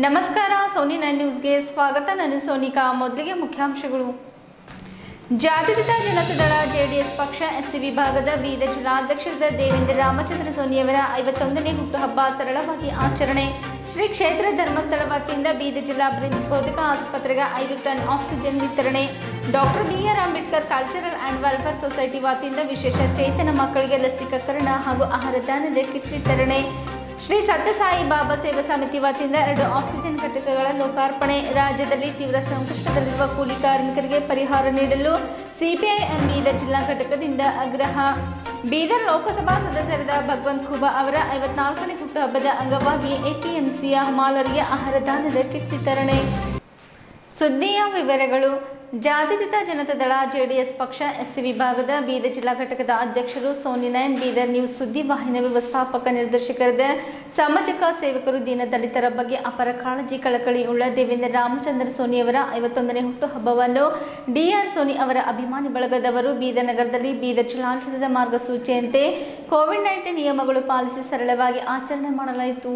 ನಮಸ್ಕಾರ Sony nine ನ್ಯೂಸ್ಗೆ ಸ್ವಾಗತ ನಾನು ಸೋನಿಕಾ ಮೊದಲಿಗೆ ಮುಖ್ಯಾಂಶಗಳು ಜಾತ್ಯತೀತ ಜನತಾದಳ ಜೆಡಿಎಸ್ ಪಕ್ಷ ಎಸ್ಸಿ ವಿಭಾಗದ ಬೀದರ್ ಜಿಲ್ಲಾಧ್ಯಕ್ಷರಾದ ದೇವೇಂದ್ರ ರಾಮಚಂದ್ರ ಸೋನಿಯವರ ಐವತ್ತೊಂದನೇ ಹುಟ್ಟುಹಬ್ಬ ಸರಳವಾಗಿ ಆಚರಣೆ ಶ್ರೀ ಕ್ಷೇತ್ರ ಧರ್ಮಸ್ಥಳ ವತಿಯಿಂದ ಬೀದರ್ ಜಿಲ್ಲಾ ಬ್ರಿಮ್ಸ್ ಭೌತಿಕ ಆಸ್ಪತ್ರೆಗೆ ಐದು ಟನ್ ಆಕ್ಸಿಜನ್ ವಿತರಣೆ doctor B R Ambedkar cultural and welfare society ವತಿಯಿಂದ ವಿಶೇಷ ಚೇತನ ಮಕ್ಕಳಿಗೆ ಲಸಿಕೀಕರಣ ಹಾಗೂ ಆಹಾರ ದಾನದ ಕಿಟ್ ವಿತರಣೆ ಶ್ರೀ ಸತ್ಯಸಾಯಿ ಬಾಬಾ ಸೇವಾ ಸಮಿತಿ ವತಿಯಿಂದ ಎರಡು ಆಕ್ಸಿಜನ್ ಘಟಕಗಳ ಲೋಕಾರ್ಪಣೆ ರಾಜ್ಯದಲ್ಲಿ ತೀವ್ರ ಸಂಕಷ್ಟದಲ್ಲಿರುವ ಕೂಲಿ ಕಾರ್ಮಿಕರಿಗೆ ಪರಿಹಾರ ನೀಡಲು ಸಿಪಿಐ ಎಂ ಬೀದರ್ ಜಿಲ್ಲಾ ಘಟಕದಿಂದ ಆಗ್ರಹ ಬೀದರ್ ಲೋಕಸಭಾ ಸದಸ್ಯರಾದ ಭಗವಂತ್ ಖೂಬಾ ಅವರ ಐವತ್ನಾಲ್ಕನೇ ಹುಟ್ಟುಹಬ್ಬದ ಅಂಗವಾಗಿ ಎಪಿಎಂಸಿಯ ಮಾಲರಿಗೆ ಆಹಾರ ದಾನದ ಕಿಟ್ ವಿತರಣೆ ಸುದ್ದಿಯ ವಿವರಗಳು ಜಾತ್ಯತೀತ ಜನತಾದಳ ಜೆಡಿಎಸ್ ಪಕ್ಷ ಎಸ್ಸಿ ವಿಭಾಗದ ಬೀದರ್ ಜಿಲ್ಲಾ ಘಟಕದ ಅಧ್ಯಕ್ಷರು ಸೋನಿ ನೈನ್ ಬೀದರ್ ನ್ಯೂಸ್ ಸುದ್ದಿವಾಹಿನಿಯ ವ್ಯವಸ್ಥಾಪಕ ನಿರ್ದೇಶಕರಾದ ಸಾಮಾಜಿಕ ಸೇವಕರು ದೀನದಲಿತರ ಬಗ್ಗೆ ಅಪರ ಕಾಳಜಿ ಕಳಕಳಿಯುಳ್ಳ ದೇವೇಂದ್ರ ರಾಮಚಂದ್ರ ಸೋನಿಯವರ ಐವತ್ತೊಂದನೇ ಹುಟ್ಟುಹಬ್ಬವನ್ನು ಡಿಆರ್ ಸೋನಿ ಅವರ ಅಭಿಮಾನಿ ಬಳಗದವರು ಬೀದರ್ ನಗರದಲ್ಲಿ ಬೀದರ್ ಜಿಲ್ಲಾಡಳಿತದ ಮಾರ್ಗಸೂಚಿಯಂತೆ ಕೋವಿಡ್ ನೈನ್ಟೀನ್ ನಿಯಮಗಳು ಪಾಲಿಸಿ ಸರಳವಾಗಿ ಆಚರಣೆ ಮಾಡಲಾಯಿತು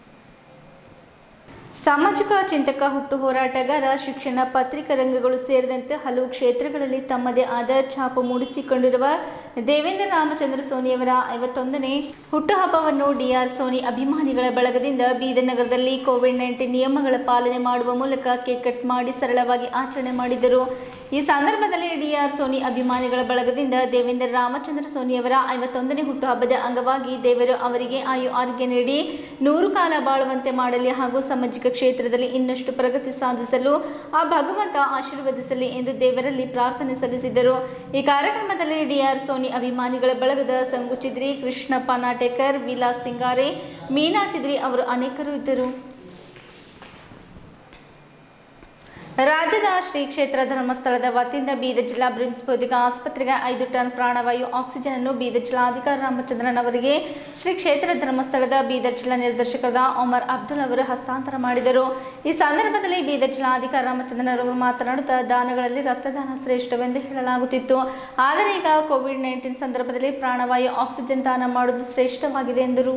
ಸಾಮಾಜಿಕ ಚಿಂತಕ ಹುಟ್ಟು ಹೋರಾಟಗಾರ ಶಿಕ್ಷಣ ಪತ್ರಿಕಾ ರಂಗಗಳು ಸೇರಿದಂತೆ ಹಲವು ಕ್ಷೇತ್ರಗಳಲ್ಲಿ ತಮ್ಮದೇ ಆದ ಛಾಪು ಮೂಡಿಸಿಕೊಂಡಿರುವ ದೇವೇಂದ್ರ ರಾಮಚಂದ್ರ ಸೋನಿಯವರ ಐವತ್ತೊಂದನೇ ಹುಟ್ಟುಹಬ್ಬವನ್ನು ಡಿಆರ್ ಸೋನಿ ಅಭಿಮಾನಿಗಳ ಬಳಗದಿಂದ ಬೀದರ್ ನಗರದಲ್ಲಿ ಕೋವಿಡ್ ನೈನ್ಟೀನ್ ನಿಯಮಗಳ ಪಾಲನೆ ಮಾಡುವ ಮೂಲಕ ಕೇಕ್ ಕಟ್ ಮಾಡಿ ಸರಳವಾಗಿ ಆಚರಣೆ ಮಾಡಿದರು ಈ ಸಂದರ್ಭದಲ್ಲಿ ಡಿಆರ್ ಸೋನಿ ಅಭಿಮಾನಿಗಳ ಬಳಗದಿಂದ ದೇವೇಂದ್ರ ರಾಮಚಂದ್ರ ಸೋನಿಯವರ ಐವತ್ತೊಂದನೇ ಹುಟ್ಟುಹಬ್ಬದ ಅಂಗವಾಗಿ ದೇವರು ಅವರಿಗೆ ಆಯು ಆರೋಗ್ಯ ನೀಡಿ ನೂರು ಕಾಲ ಬಾಳುವಂತೆ ಮಾಡಲಿ ಹಾಗೂ ಸಾಮಾಜಿಕ ಕ್ಷೇತ್ರದಲ್ಲಿ ಇನ್ನಷ್ಟು ಪ್ರಗತಿ ಸಾಧಿಸಲು ಆ ಭಗವಂತ ಆಶೀರ್ವದಿಸಲಿ ಎಂದು ದೇವರಲ್ಲಿ ಪ್ರಾರ್ಥನೆ ಸಲ್ಲಿಸಿದರು ಈ ಕಾರ್ಯಕ್ರಮದಲ್ಲಿ ಡಿಆರ್ ಸೋನಿ ಅಭಿಮಾನಿಗಳ ಬಳಗದ ಸಂಗು ಚಿದ್ರಿ ಕೃಷ್ಣಪ್ಪ ನಾಟೇಕರ್ ವಿಲಾಸ್ ಸಿಂಗಾರೆ ಮೀನಾ ಚಿದ್ರಿ ಅವರು ಅನೇಕರು ಇದ್ದರು ರಾಜ್ಯದ ಶ್ರೀ ಕ್ಷೇತ್ರ ಧರ್ಮಸ್ಥಳದ ವತಿಯಿಂದ ಬೀದರ್ ಜಿಲ್ಲಾ ಬ್ರಿಮ್ಸ್ ಭೌತಿಕ ಆಸ್ಪತ್ರೆಗೆ ಐದು ಟನ್ ಪ್ರಾಣವಾಯು ಆಕ್ಸಿಜನ್ ಅನ್ನು ಬೀದರ್ ಜಿಲ್ಲಾಧಿಕಾರಿ ರಾಮಚಂದ್ರನ್ ಅವರಿಗೆ ಶ್ರೀ ಕ್ಷೇತ್ರ ಧರ್ಮಸ್ಥಳದ ಬೀದರ್ ಜಿಲ್ಲಾ ನಿರ್ದೇಶಕರಾದ ಒಮರ್ ಅಬ್ದುಲ್ ಅವರು ಹಸ್ತಾಂತರ ಮಾಡಿದರು ಈ ಸಂದರ್ಭದಲ್ಲಿ ಬೀದರ್ ಜಿಲ್ಲಾಧಿಕಾರಿ ರಾಮಚಂದ್ರನ್ ಅವರು ಮಾತನಾಡುತ್ತಾ ದಾನಗಳಲ್ಲಿ ರಕ್ತದಾನ ಶ್ರೇಷ್ಠವೆಂದು ಹೇಳಲಾಗುತ್ತಿತ್ತು ಆದರೆ ಈಗ ಕೋವಿಡ್ ನೈನ್ಟೀನ್ ಸಂದರ್ಭದಲ್ಲಿ ಪ್ರಾಣವಾಯು ಆಕ್ಸಿಜನ್ ದಾನ ಮಾಡುವುದು ಶ್ರೇಷ್ಠವಾಗಿದೆ ಎಂದರು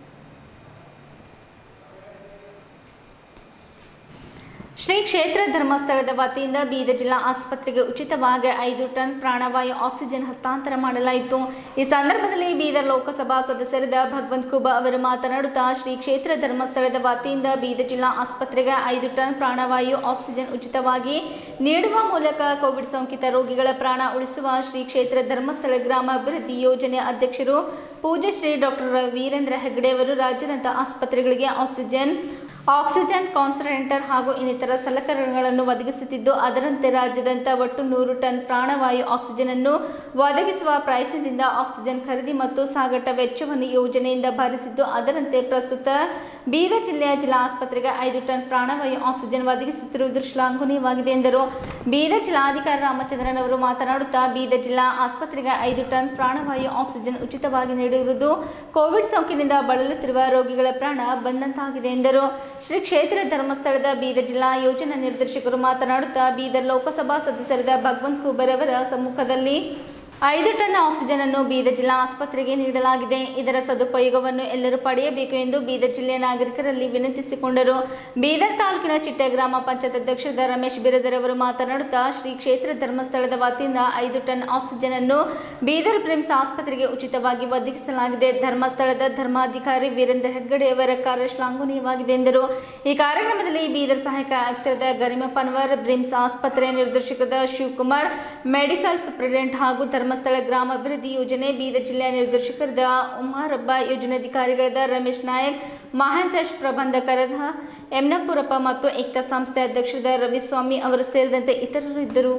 ಶ್ರೀ ಕ್ಷೇತ್ರ ಧರ್ಮಸ್ಥಳದ ವತಿಯಿಂದ ಬೀದರ್ ಜಿಲ್ಲಾ ಆಸ್ಪತ್ರೆಗೆ ಉಚಿತವಾಗಿ ಐದು ಟನ್ ಪ್ರಾಣವಾಯು ಆಕ್ಸಿಜನ್ ಹಸ್ತಾಂತರ ಮಾಡಲಾಯಿತು ಈ ಸಂದರ್ಭದಲ್ಲಿ ಬೀದರ್ ಲೋಕಸಭಾ ಸದಸ್ಯರಾದ ಭಗವಂತ್ ಖೂಬಾ ಅವರು ಮಾತನಾಡುತ್ತಾ ಶ್ರೀ ಕ್ಷೇತ್ರ ಧರ್ಮಸ್ಥಳದ ವತಿಯಿಂದ ಬೀದರ್ ಜಿಲ್ಲಾ ಆಸ್ಪತ್ರೆಗೆ ಐದು ಟನ್ ಪ್ರಾಣವಾಯು ಆಕ್ಸಿಜನ್ ಉಚಿತವಾಗಿ ನೀಡುವ ಮೂಲಕ ಕೋವಿಡ್ ಸೋಂಕಿತ ರೋಗಿಗಳ ಪ್ರಾಣ ಉಳಿಸುವ ಶ್ರೀ ಕ್ಷೇತ್ರ ಧರ್ಮಸ್ಥಳ ಗ್ರಾಮ ಅಭಿವೃದ್ಧಿ ಯೋಜನೆ ಅಧ್ಯಕ್ಷರು ಪೂಜ್ಯ ಶ್ರೀ ಡಾಕ್ಟರ್ ವೀರೇಂದ್ರ ಹೆಗ್ಡೆ ಅವರು ರಾಜ್ಯಾದ್ಯಂತ ಆಸ್ಪತ್ರೆಗಳಿಗೆ ಆಕ್ಸಿಜನ್ ಆಕ್ಸಿಜನ್ ಕಾನ್ಸಂಟ್ರೇಟರ್ ಹಾಗೂ ಇನ್ನಿತರ ಸಲಕರಣೆಗಳನ್ನು ಒದಗಿಸುತ್ತಿದ್ದು ಅದರಂತೆ ರಾಜ್ಯದಂತ ಒಟ್ಟು ನೂರು ಟನ್ ಪ್ರಾಣವಾಯು ಆಕ್ಸಿಜನ್ ಅನ್ನು ಒದಗಿಸುವ ಪ್ರಯತ್ನದಿಂದ ಆಕ್ಸಿಜನ್ ಖರೀದಿ ಮತ್ತು ಸಾಗಾಟ ವೆಚ್ಚವನ್ನು ಯೋಜನೆಯಿಂದ ಭರಿಸಿದ್ದು ಅದರಂತೆ ಪ್ರಸ್ತುತ ಬೀದರ್ ಜಿಲ್ಲೆಯ ಜಿಲ್ಲಾ ಆಸ್ಪತ್ರೆಗೆ ಐದು ಟನ್ ಪ್ರಾಣವಾಯು ಆಕ್ಸಿಜನ್ ಒದಗಿಸುತ್ತಿರುವುದು ಶ್ಲಾಘನೀಯವಾಗಿದೆ ಎಂದರು ಬೀದರ್ ಜಿಲ್ಲಾಧಿಕಾರಿ ರಾಮಚಂದ್ರನ್ ಅವರು ಮಾತನಾಡುತ್ತಾ ಬೀದರ್ ಜಿಲ್ಲಾ ಆಸ್ಪತ್ರೆಗೆ ಐದು ಟನ್ ಪ್ರಾಣವಾಯು ಆಕ್ಸಿಜನ್ ಉಚಿತವಾಗಿ ನೀಡಿರುವುದು ಕೋವಿಡ್ ಸೋಂಕಿನಿಂದ ಬಳಲುತ್ತಿರುವ ರೋಗಿಗಳ ಪ್ರಾಣ ಬಂದಂತಾಗಿದೆ ಎಂದರು ಶ್ರೀ ಕ್ಷೇತ್ರ ಧರ್ಮಸ್ಥಳದ ಬೀದರ್ ಜಿಲ್ಲಾ ಯೋಜನಾ ನಿರ್ದೇಶಕರು ಮಾತನಾಡುತ್ತಾ ಬೀದರ್ ಲೋಕಸಭಾ ಸದಸ್ಯರಾದ ಭಗವಂತ್ ಖೂಬರ್ ಅವರ ಸಮ್ಮುಖದಲ್ಲಿ ಐದು ಟನ್ ಆಕ್ಸಿಜನ್ ಅನ್ನು ಬೀದರ್ ಜಿಲ್ಲಾ ಆಸ್ಪತ್ರೆಗೆ ನೀಡಲಾಗಿದೆ ಇದರ ಸದುಪಯೋಗವನ್ನು ಎಲ್ಲರೂ ಪಡೆಯಬೇಕು ಎಂದು ಬೀದರ್ ಜಿಲ್ಲೆಯ ನಾಗರಿಕರಲ್ಲಿ ವಿನಂತಿಸಿಕೊಂಡರು ಬೀದರ್ ತಾಲೂಕಿನ ಚಿಟ್ಟೆ ಗ್ರಾಮ ಪಂಚಾಯತ್ ಅಧ್ಯಕ್ಷರಾದ ರಮೇಶ್ ಬಿರದರ್ ಅವರು ಮಾತನಾಡುತ್ತಾ ಶ್ರೀ ಕ್ಷೇತ್ರ ಧರ್ಮಸ್ಥಳದ ವತಿಯಿಂದ ಐದು ಟನ್ ಆಕ್ಸಿಜನ್ ಅನ್ನು ಬೀದರ್ ಬ್ರಿಮ್ಸ್ ಆಸ್ಪತ್ರೆಗೆ ಉಚಿತವಾಗಿ ಒದಗಿಸಲಾಗಿದೆ ಧರ್ಮಸ್ಥಳದ ಧರ್ಮಾಧಿಕಾರಿ ವೀರೇಂದ್ರ ಹೆಗ್ಗಡೆ ಅವರ ಕಾರ್ಯ ಶ್ಲಾಘನೀಯವಾಗಿದೆ ಎಂದರು ಈ ಕಾರ್ಯಕ್ರಮದಲ್ಲಿ ಬೀದರ್ ಸಹಾಯಕ ಆಯುಕ್ತರಾದ ಗರಿಮ ಪನ್ವರ್ ಬ್ರಿಮ್ಸ್ ಆಸ್ಪತ್ರೆಯ ನಿರ್ದೇಶಕರಾದ ಶಿವಕುಮಾರ್ ಮೆಡಿಕಲ್ ಸೂಪರಿಂಟೆಂಡೆಂಟ್ ಹಾಗೂ ಧರ್ಮಸ್ಥಳ ಗ್ರಾಮಾಭಿವೃದ್ಧಿ ಯೋಜನೆ ಬೀದರ್ ಜಿಲ್ಲೆಯ ನಿರ್ದೇಶಕರಾದ ಉಮಾರಬ್ಬ ಯೋಜನಾಧಿಕಾರಿಗಳಾದ ರಮೇಶ್ ನಾಯಕ್ ಮಹಾಂತೇಶ್ ಪ್ರಬಂಧಕರಾದ ಯಮ್ನಪುರಪ್ಪ ಮತ್ತು ಏಕ್ತಾ ಸಂಸ್ಥೆ ಅಧ್ಯಕ್ಷರಾದ ರವಿಸ್ವಾಮಿ ಅವರು ಸೇರಿದಂತೆ ಇತರರು ಇದ್ದರು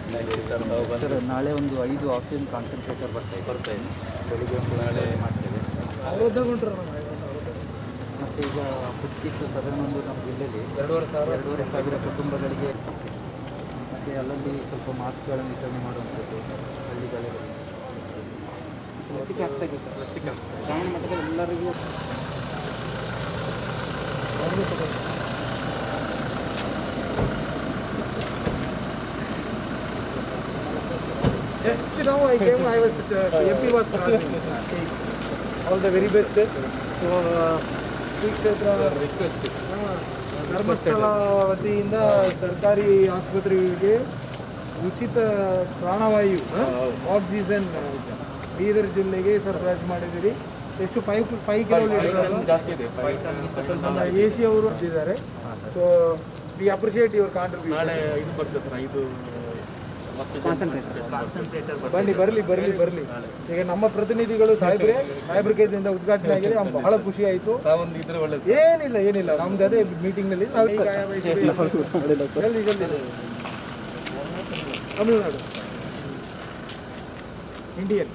ಸರ್ ನಾಳೆ ಒಂದು ಐದು ಆಕ್ಸಿಜನ್ ಕಾನ್ಸಂಟ್ರೇಟರ್ ಬರ್ತಾ ಇದೆ ಬರ್ತಾ ಇದೆ ಬೆಳಿಗ್ಗೆ ಒಂದು ನಾಳೆ ಮಾಡ್ತೇವೆ ಮತ್ತು ಈಗ ಫುಡ್ ಕಿಟ್ ಸಾಧಾರಣ ಒಂದು ನಮ್ಮ ಜಿಲ್ಲೆಯಲ್ಲಿ ಎರಡೂವರೆ ಸಾವಿರ ಎರಡೂವರೆ ಸಾವಿರ ಕುಟುಂಬಗಳಿಗೆ ಸಿಕ್ಕಿದೆ ಮತ್ತು ಅಲ್ಲಲ್ಲಿ ಸ್ವಲ್ಪ ಮಾಸ್ಕ್ಗಳನ್ನು ವಿತರಣೆ ಮಾಡುವಂಥದ್ದು ಹಳ್ಳಿಗಳಲ್ಲಿ ಲಸಿಕೆ ಹಾಕ್ಸಾಗಿ ಸರ್ ಲಸಿಕೆ ಗ್ರಾಮೀಣ ಮಟ್ಟದಲ್ಲಿ ಎಲ್ಲರಿಗೂ Just now I came, I was, uh, MP was crossing. All the very best. So, uh, Shri ಕ್ಷೇತ್ರ ಹಾ, ಧರ್ಮಸ್ಥಳ ವತಿಯಿಂದ ಸರ್ಕಾರಿ ಆಸ್ಪತ್ರೆಗೆ ಉಚಿತ ಪ್ರಾಣವಾಯು ಆಕ್ಸಿಜನ್ ಬೀದರ್ ಜಿಲ್ಲೆಗೆ ಸರಬರಾಜು ಮಾಡಿದ್ದೀರಿ ಎಷ್ಟು ಫೈವ್ ಫೈವ್ ಕಿಲೋಮೀಟರ್ ನಮ್ಮ ಎ ಸಿ ಅವರು ಇದ್ದಾರೆ so we appreciate your contribution ಇದು ಬರ್ತದೆ ಸರ್ ಐದು ಬನ್ನಿ ಬರಲಿ ಬರಲಿ ಬರಲಿ ಈಗ ನಮ್ಮ ಪ್ರತಿನಿಧಿಗಳು ಸಾಹೇಬ್ರೆ ಸಾಹೇಬ್ರ ಕೈದಿಂದ ಉದ್ಘಾಟನೆ ಆಗಿದೆ ನಮ್ಗೆ ಬಹಳ ಖುಷಿ ಆಯ್ತು ತಾವೊಂದು ಇದ್ರೆ ಒಳ್ಳೆ ಏನಿಲ್ಲ ಏನಿಲ್ಲ ನಮ್ದು ಅದೇ ಮೀಟಿಂಗ್ ನಲ್ಲಿ ನಾವು ಈಗ ಜಲ್ದಿ ಜಲ್ದಿ ತಮಿಳುನಾಡು ಇಂಡಿಯನ್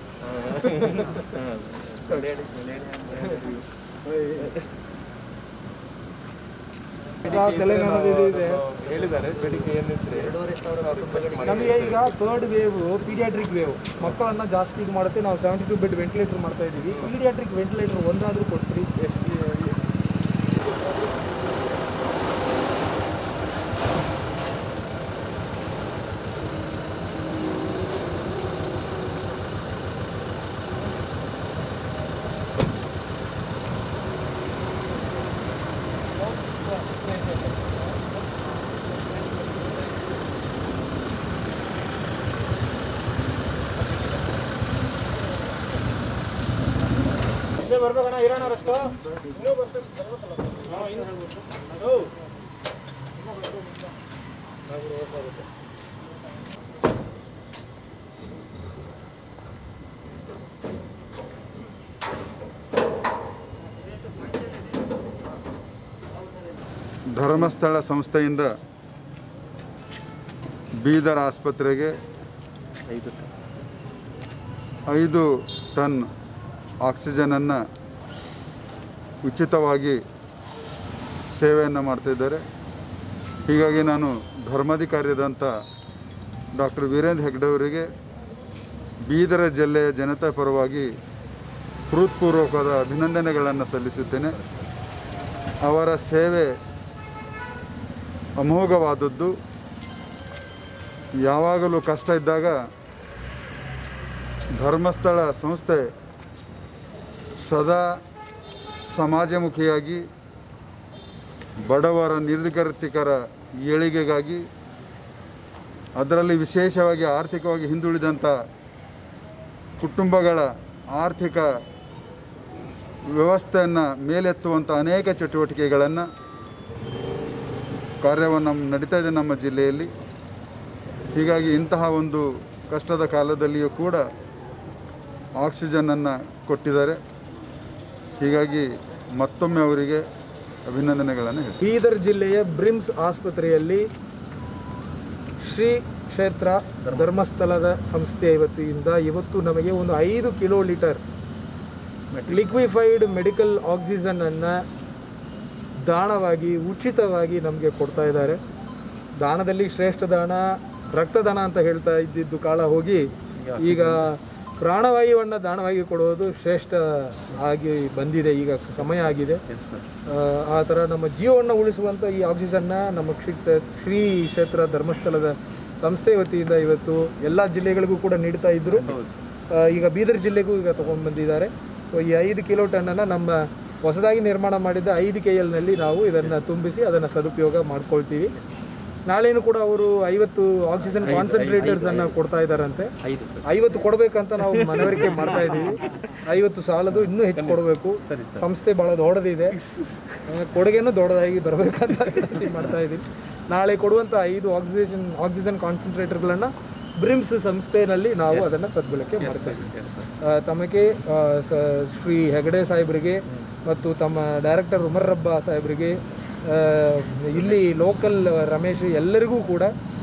ತೆಲಂಗಾಣದ ಇದು ಇದೆ ಹೇಳಿದ್ದಾರೆ ಬೆಳಿಗ್ಗೆ ಏನಿದ್ರೆ ನಮಗೆ ಈಗ ಥರ್ಡ್ ವೇವ್ ಪೀಡಿಯಾಟ್ರಿಕ್ ವೇವ್ ಮಕ್ಕಳನ್ನ ಜಾಸ್ತಿ ಇದು ಮಾಡುತ್ತೆ ನಾವು ಸೆವೆಂಟಿ ಟು ಬೆಡ್ ವೆಂಟಿಲೇಟರ್ ಮಾಡ್ತಾ ಇದ್ದೀವಿ ಪೀಡಿಯಾಟ್ರಿಕ್ ವೆಂಟಿಲೇಟರ್ ಒಂದಾದ್ರೂ ಕೊಡ್ತೀರಿ ಬರ್ಬೇಕಣ್ಣ ಇರೋಣ ಅಷ್ಟು ಧರ್ಮಸ್ಥಳ ಸಂಸ್ಥೆಯಿಂದ ಬೀದರ್ ಆಸ್ಪತ್ರೆಗೆ ಐದು ಟನ್ ಆಕ್ಸಿಜನನ್ನು ಉಚಿತವಾಗಿ ಸೇವೆಯನ್ನು ಮಾಡ್ತಿದ್ದಾರೆ ಹೀಗಾಗಿ ನಾನು ಧರ್ಮಾಧಿಕಾರಿಯಾದಂಥ ಡಾಕ್ಟರ್ ವೀರೇಂದ್ರ ಹೆಗ್ಡೆ ಅವರಿಗೆ ಬೀದರ ಜಿಲ್ಲೆಯ ಜನತೆ ಪರವಾಗಿ ಹೃತ್ಪೂರ್ವಕವಾದ ಅಭಿನಂದನೆಗಳನ್ನು ಸಲ್ಲಿಸುತ್ತೇನೆ ಅವರ ಸೇವೆ ಅಮೋಘವಾದದ್ದು ಯಾವಾಗಲೂ ಕಷ್ಟ ಇದ್ದಾಗ ಧರ್ಮಸ್ಥಳ ಸಂಸ್ಥೆ ಸದಾ ಸಮಾಜಮುಖಿಯಾಗಿ ಬಡವರ ನಿರ್ಗತಿಕರ ಏಳಿಗೆಗಾಗಿ ಅದರಲ್ಲಿ ವಿಶೇಷವಾಗಿ ಆರ್ಥಿಕವಾಗಿ ಹಿಂದುಳಿದಂಥ ಕುಟುಂಬಗಳ ಆರ್ಥಿಕ ವ್ಯವಸ್ಥೆಯನ್ನು ಮೇಲೆತ್ತುವಂಥ ಅನೇಕ ಚಟುವಟಿಕೆಗಳನ್ನು ಕಾರ್ಯವನ್ನು ನಡೀತಾ ಇದೆ ನಮ್ಮ ಜಿಲ್ಲೆಯಲ್ಲಿ ಹೀಗಾಗಿ ಇಂತಹ ಒಂದು ಕಷ್ಟದ ಕಾಲದಲ್ಲಿಯೂ ಕೂಡ ಆಕ್ಸಿಜನನ್ನು ಕೊಟ್ಟಿದ್ದಾರೆ ಹೀಗಾಗಿ ಮತ್ತೊಮ್ಮೆ ಅವರಿಗೆ ಅಭಿನಂದನೆಗಳನ್ನು ಹೇಳ್ತೀನಿ ಬೀದರ್ ಜಿಲ್ಲೆಯ ಬ್ರಿಮ್ಸ್ ಆಸ್ಪತ್ರೆಯಲ್ಲಿ ಶ್ರೀ ಕ್ಷೇತ್ರ ಧರ್ಮಸ್ಥಳದ ಸಂಸ್ಥೆಯ ವತಿಯಿಂದ ಇವತ್ತು ನಮಗೆ ಒಂದು ಐದು kilo litre liquefied medical oxygen ಅನ್ನು ದಾನವಾಗಿ ಉಚಿತವಾಗಿ ನಮಗೆ ಕೊಡ್ತಾ ಇದ್ದಾರೆ ದಾನದಲ್ಲಿ ಶ್ರೇಷ್ಠ ದಾನ ರಕ್ತದಾನ ಅಂತ ಹೇಳ್ತಾ ಇದ್ದಿದ್ದು ಕಾಲ ಹೋಗಿ ಈಗ ಪ್ರಾಣವಾಯುವನ್ನು ದಾನವಾಗಿ ಕೊಡುವುದು ಶ್ರೇಷ್ಠ ಆಗಿ ಬಂದಿದೆ ಈಗ ಸಮಯ ಆಗಿದೆ ಆ, ಆ ಥರ ನಮ್ಮ ಜೀವವನ್ನು ಉಳಿಸುವಂಥ ಈ ಆಕ್ಸಿಜನ್ನ ನಮ್ಮ ಕ್ಷೇತ್ರ ಶ್ರೀ ಕ್ಷೇತ್ರ ಧರ್ಮಸ್ಥಳದ ಸಂಸ್ಥೆ ವತಿಯಿಂದ ಇವತ್ತು ಎಲ್ಲ ಜಿಲ್ಲೆಗಳಿಗೂ ಕೂಡ ನೀಡ್ತಾ ಇದ್ರು ಆ, ಈಗ ಬೀದರ್ ಜಿಲ್ಲೆಗೂ ಈಗ ತೊಗೊಂಡು ಬಂದಿದ್ದಾರೆ ಸೊ ಈ ಐದು ಕಿಲೋ ಟನ್ನನ್ನು ನಮ್ಮ ಹೊಸದಾಗಿ ನಿರ್ಮಾಣ ಮಾಡಿದ್ದ ಐದು ಕೆ ಎಲ್ನಲ್ಲಿ ನಾವು ಇದನ್ನು ತುಂಬಿಸಿ ಅದನ್ನು ಸದುಪಯೋಗ ಮಾಡ್ಕೊಳ್ತೀವಿ ನಾಳೆನೂ ಕೂಡ ಅವರು ಐವತ್ತು ಆಕ್ಸಿಜನ್ ಕಾನ್ಸಂಟ್ರೇಟರ್ಸ್ ಅನ್ನು ಕೊಡ್ತಾ ಇದ್ದಾರಂತೆ ಐದು ಸರ್ ಐವತ್ತು ಕೊಡಬೇಕಂತ ನಾವು ಮನವರಿಕೆ ಮಾಡ್ತಾ ಇದ್ದೀವಿ ಐವತ್ತು ಸಾಲದು ಇನ್ನೂ ಹೆಚ್ಚು ಕೊಡಬೇಕು ಸಂಸ್ಥೆ ಭಾಳ ದೊಡ್ಡದಿದೆ ಆ, ಕೊಡುಗೆನೂ ದೊಡ್ಡದಾಗಿ ಬರಬೇಕಂತ ವಿನಂತಿ ಮಾಡ್ತಾ ಇದ್ದೀವಿ ನಾಳೆ ಕೊಡುವಂಥ ಐದು ಆಕ್ಸಿಜನ್ ಆಕ್ಸಿಜನ್ ಕಾನ್ಸಂಟ್ರೇಟರ್ಗಳನ್ನು ಬ್ರಿಮ್ಸ್ ಸಂಸ್ಥೆಯಲ್ಲಿ ನಾವು ಅದನ್ನು ಸದ್ಬಳಕೆ ಮಾಡ್ತಾ ಇದ್ದೀವಿ ಆ, ತಮಗೆ ಆ, ಸ- ಶ್ರೀ ಹೆಗಡೆ ಸಾಹೇಬರಿಗೆ ಮತ್ತು ತಮ್ಮ ಡೈರೆಕ್ಟರ್ ಉಮರ್ ರಬ್ಬ ಸಾಹೇಬರಿಗೆ ಆ, ಇಲ್ಲಿ ಲೋಕಲ್ ರಮೇಶ್ ಎಲ್ಲರಿಗೂ ಕೂಡ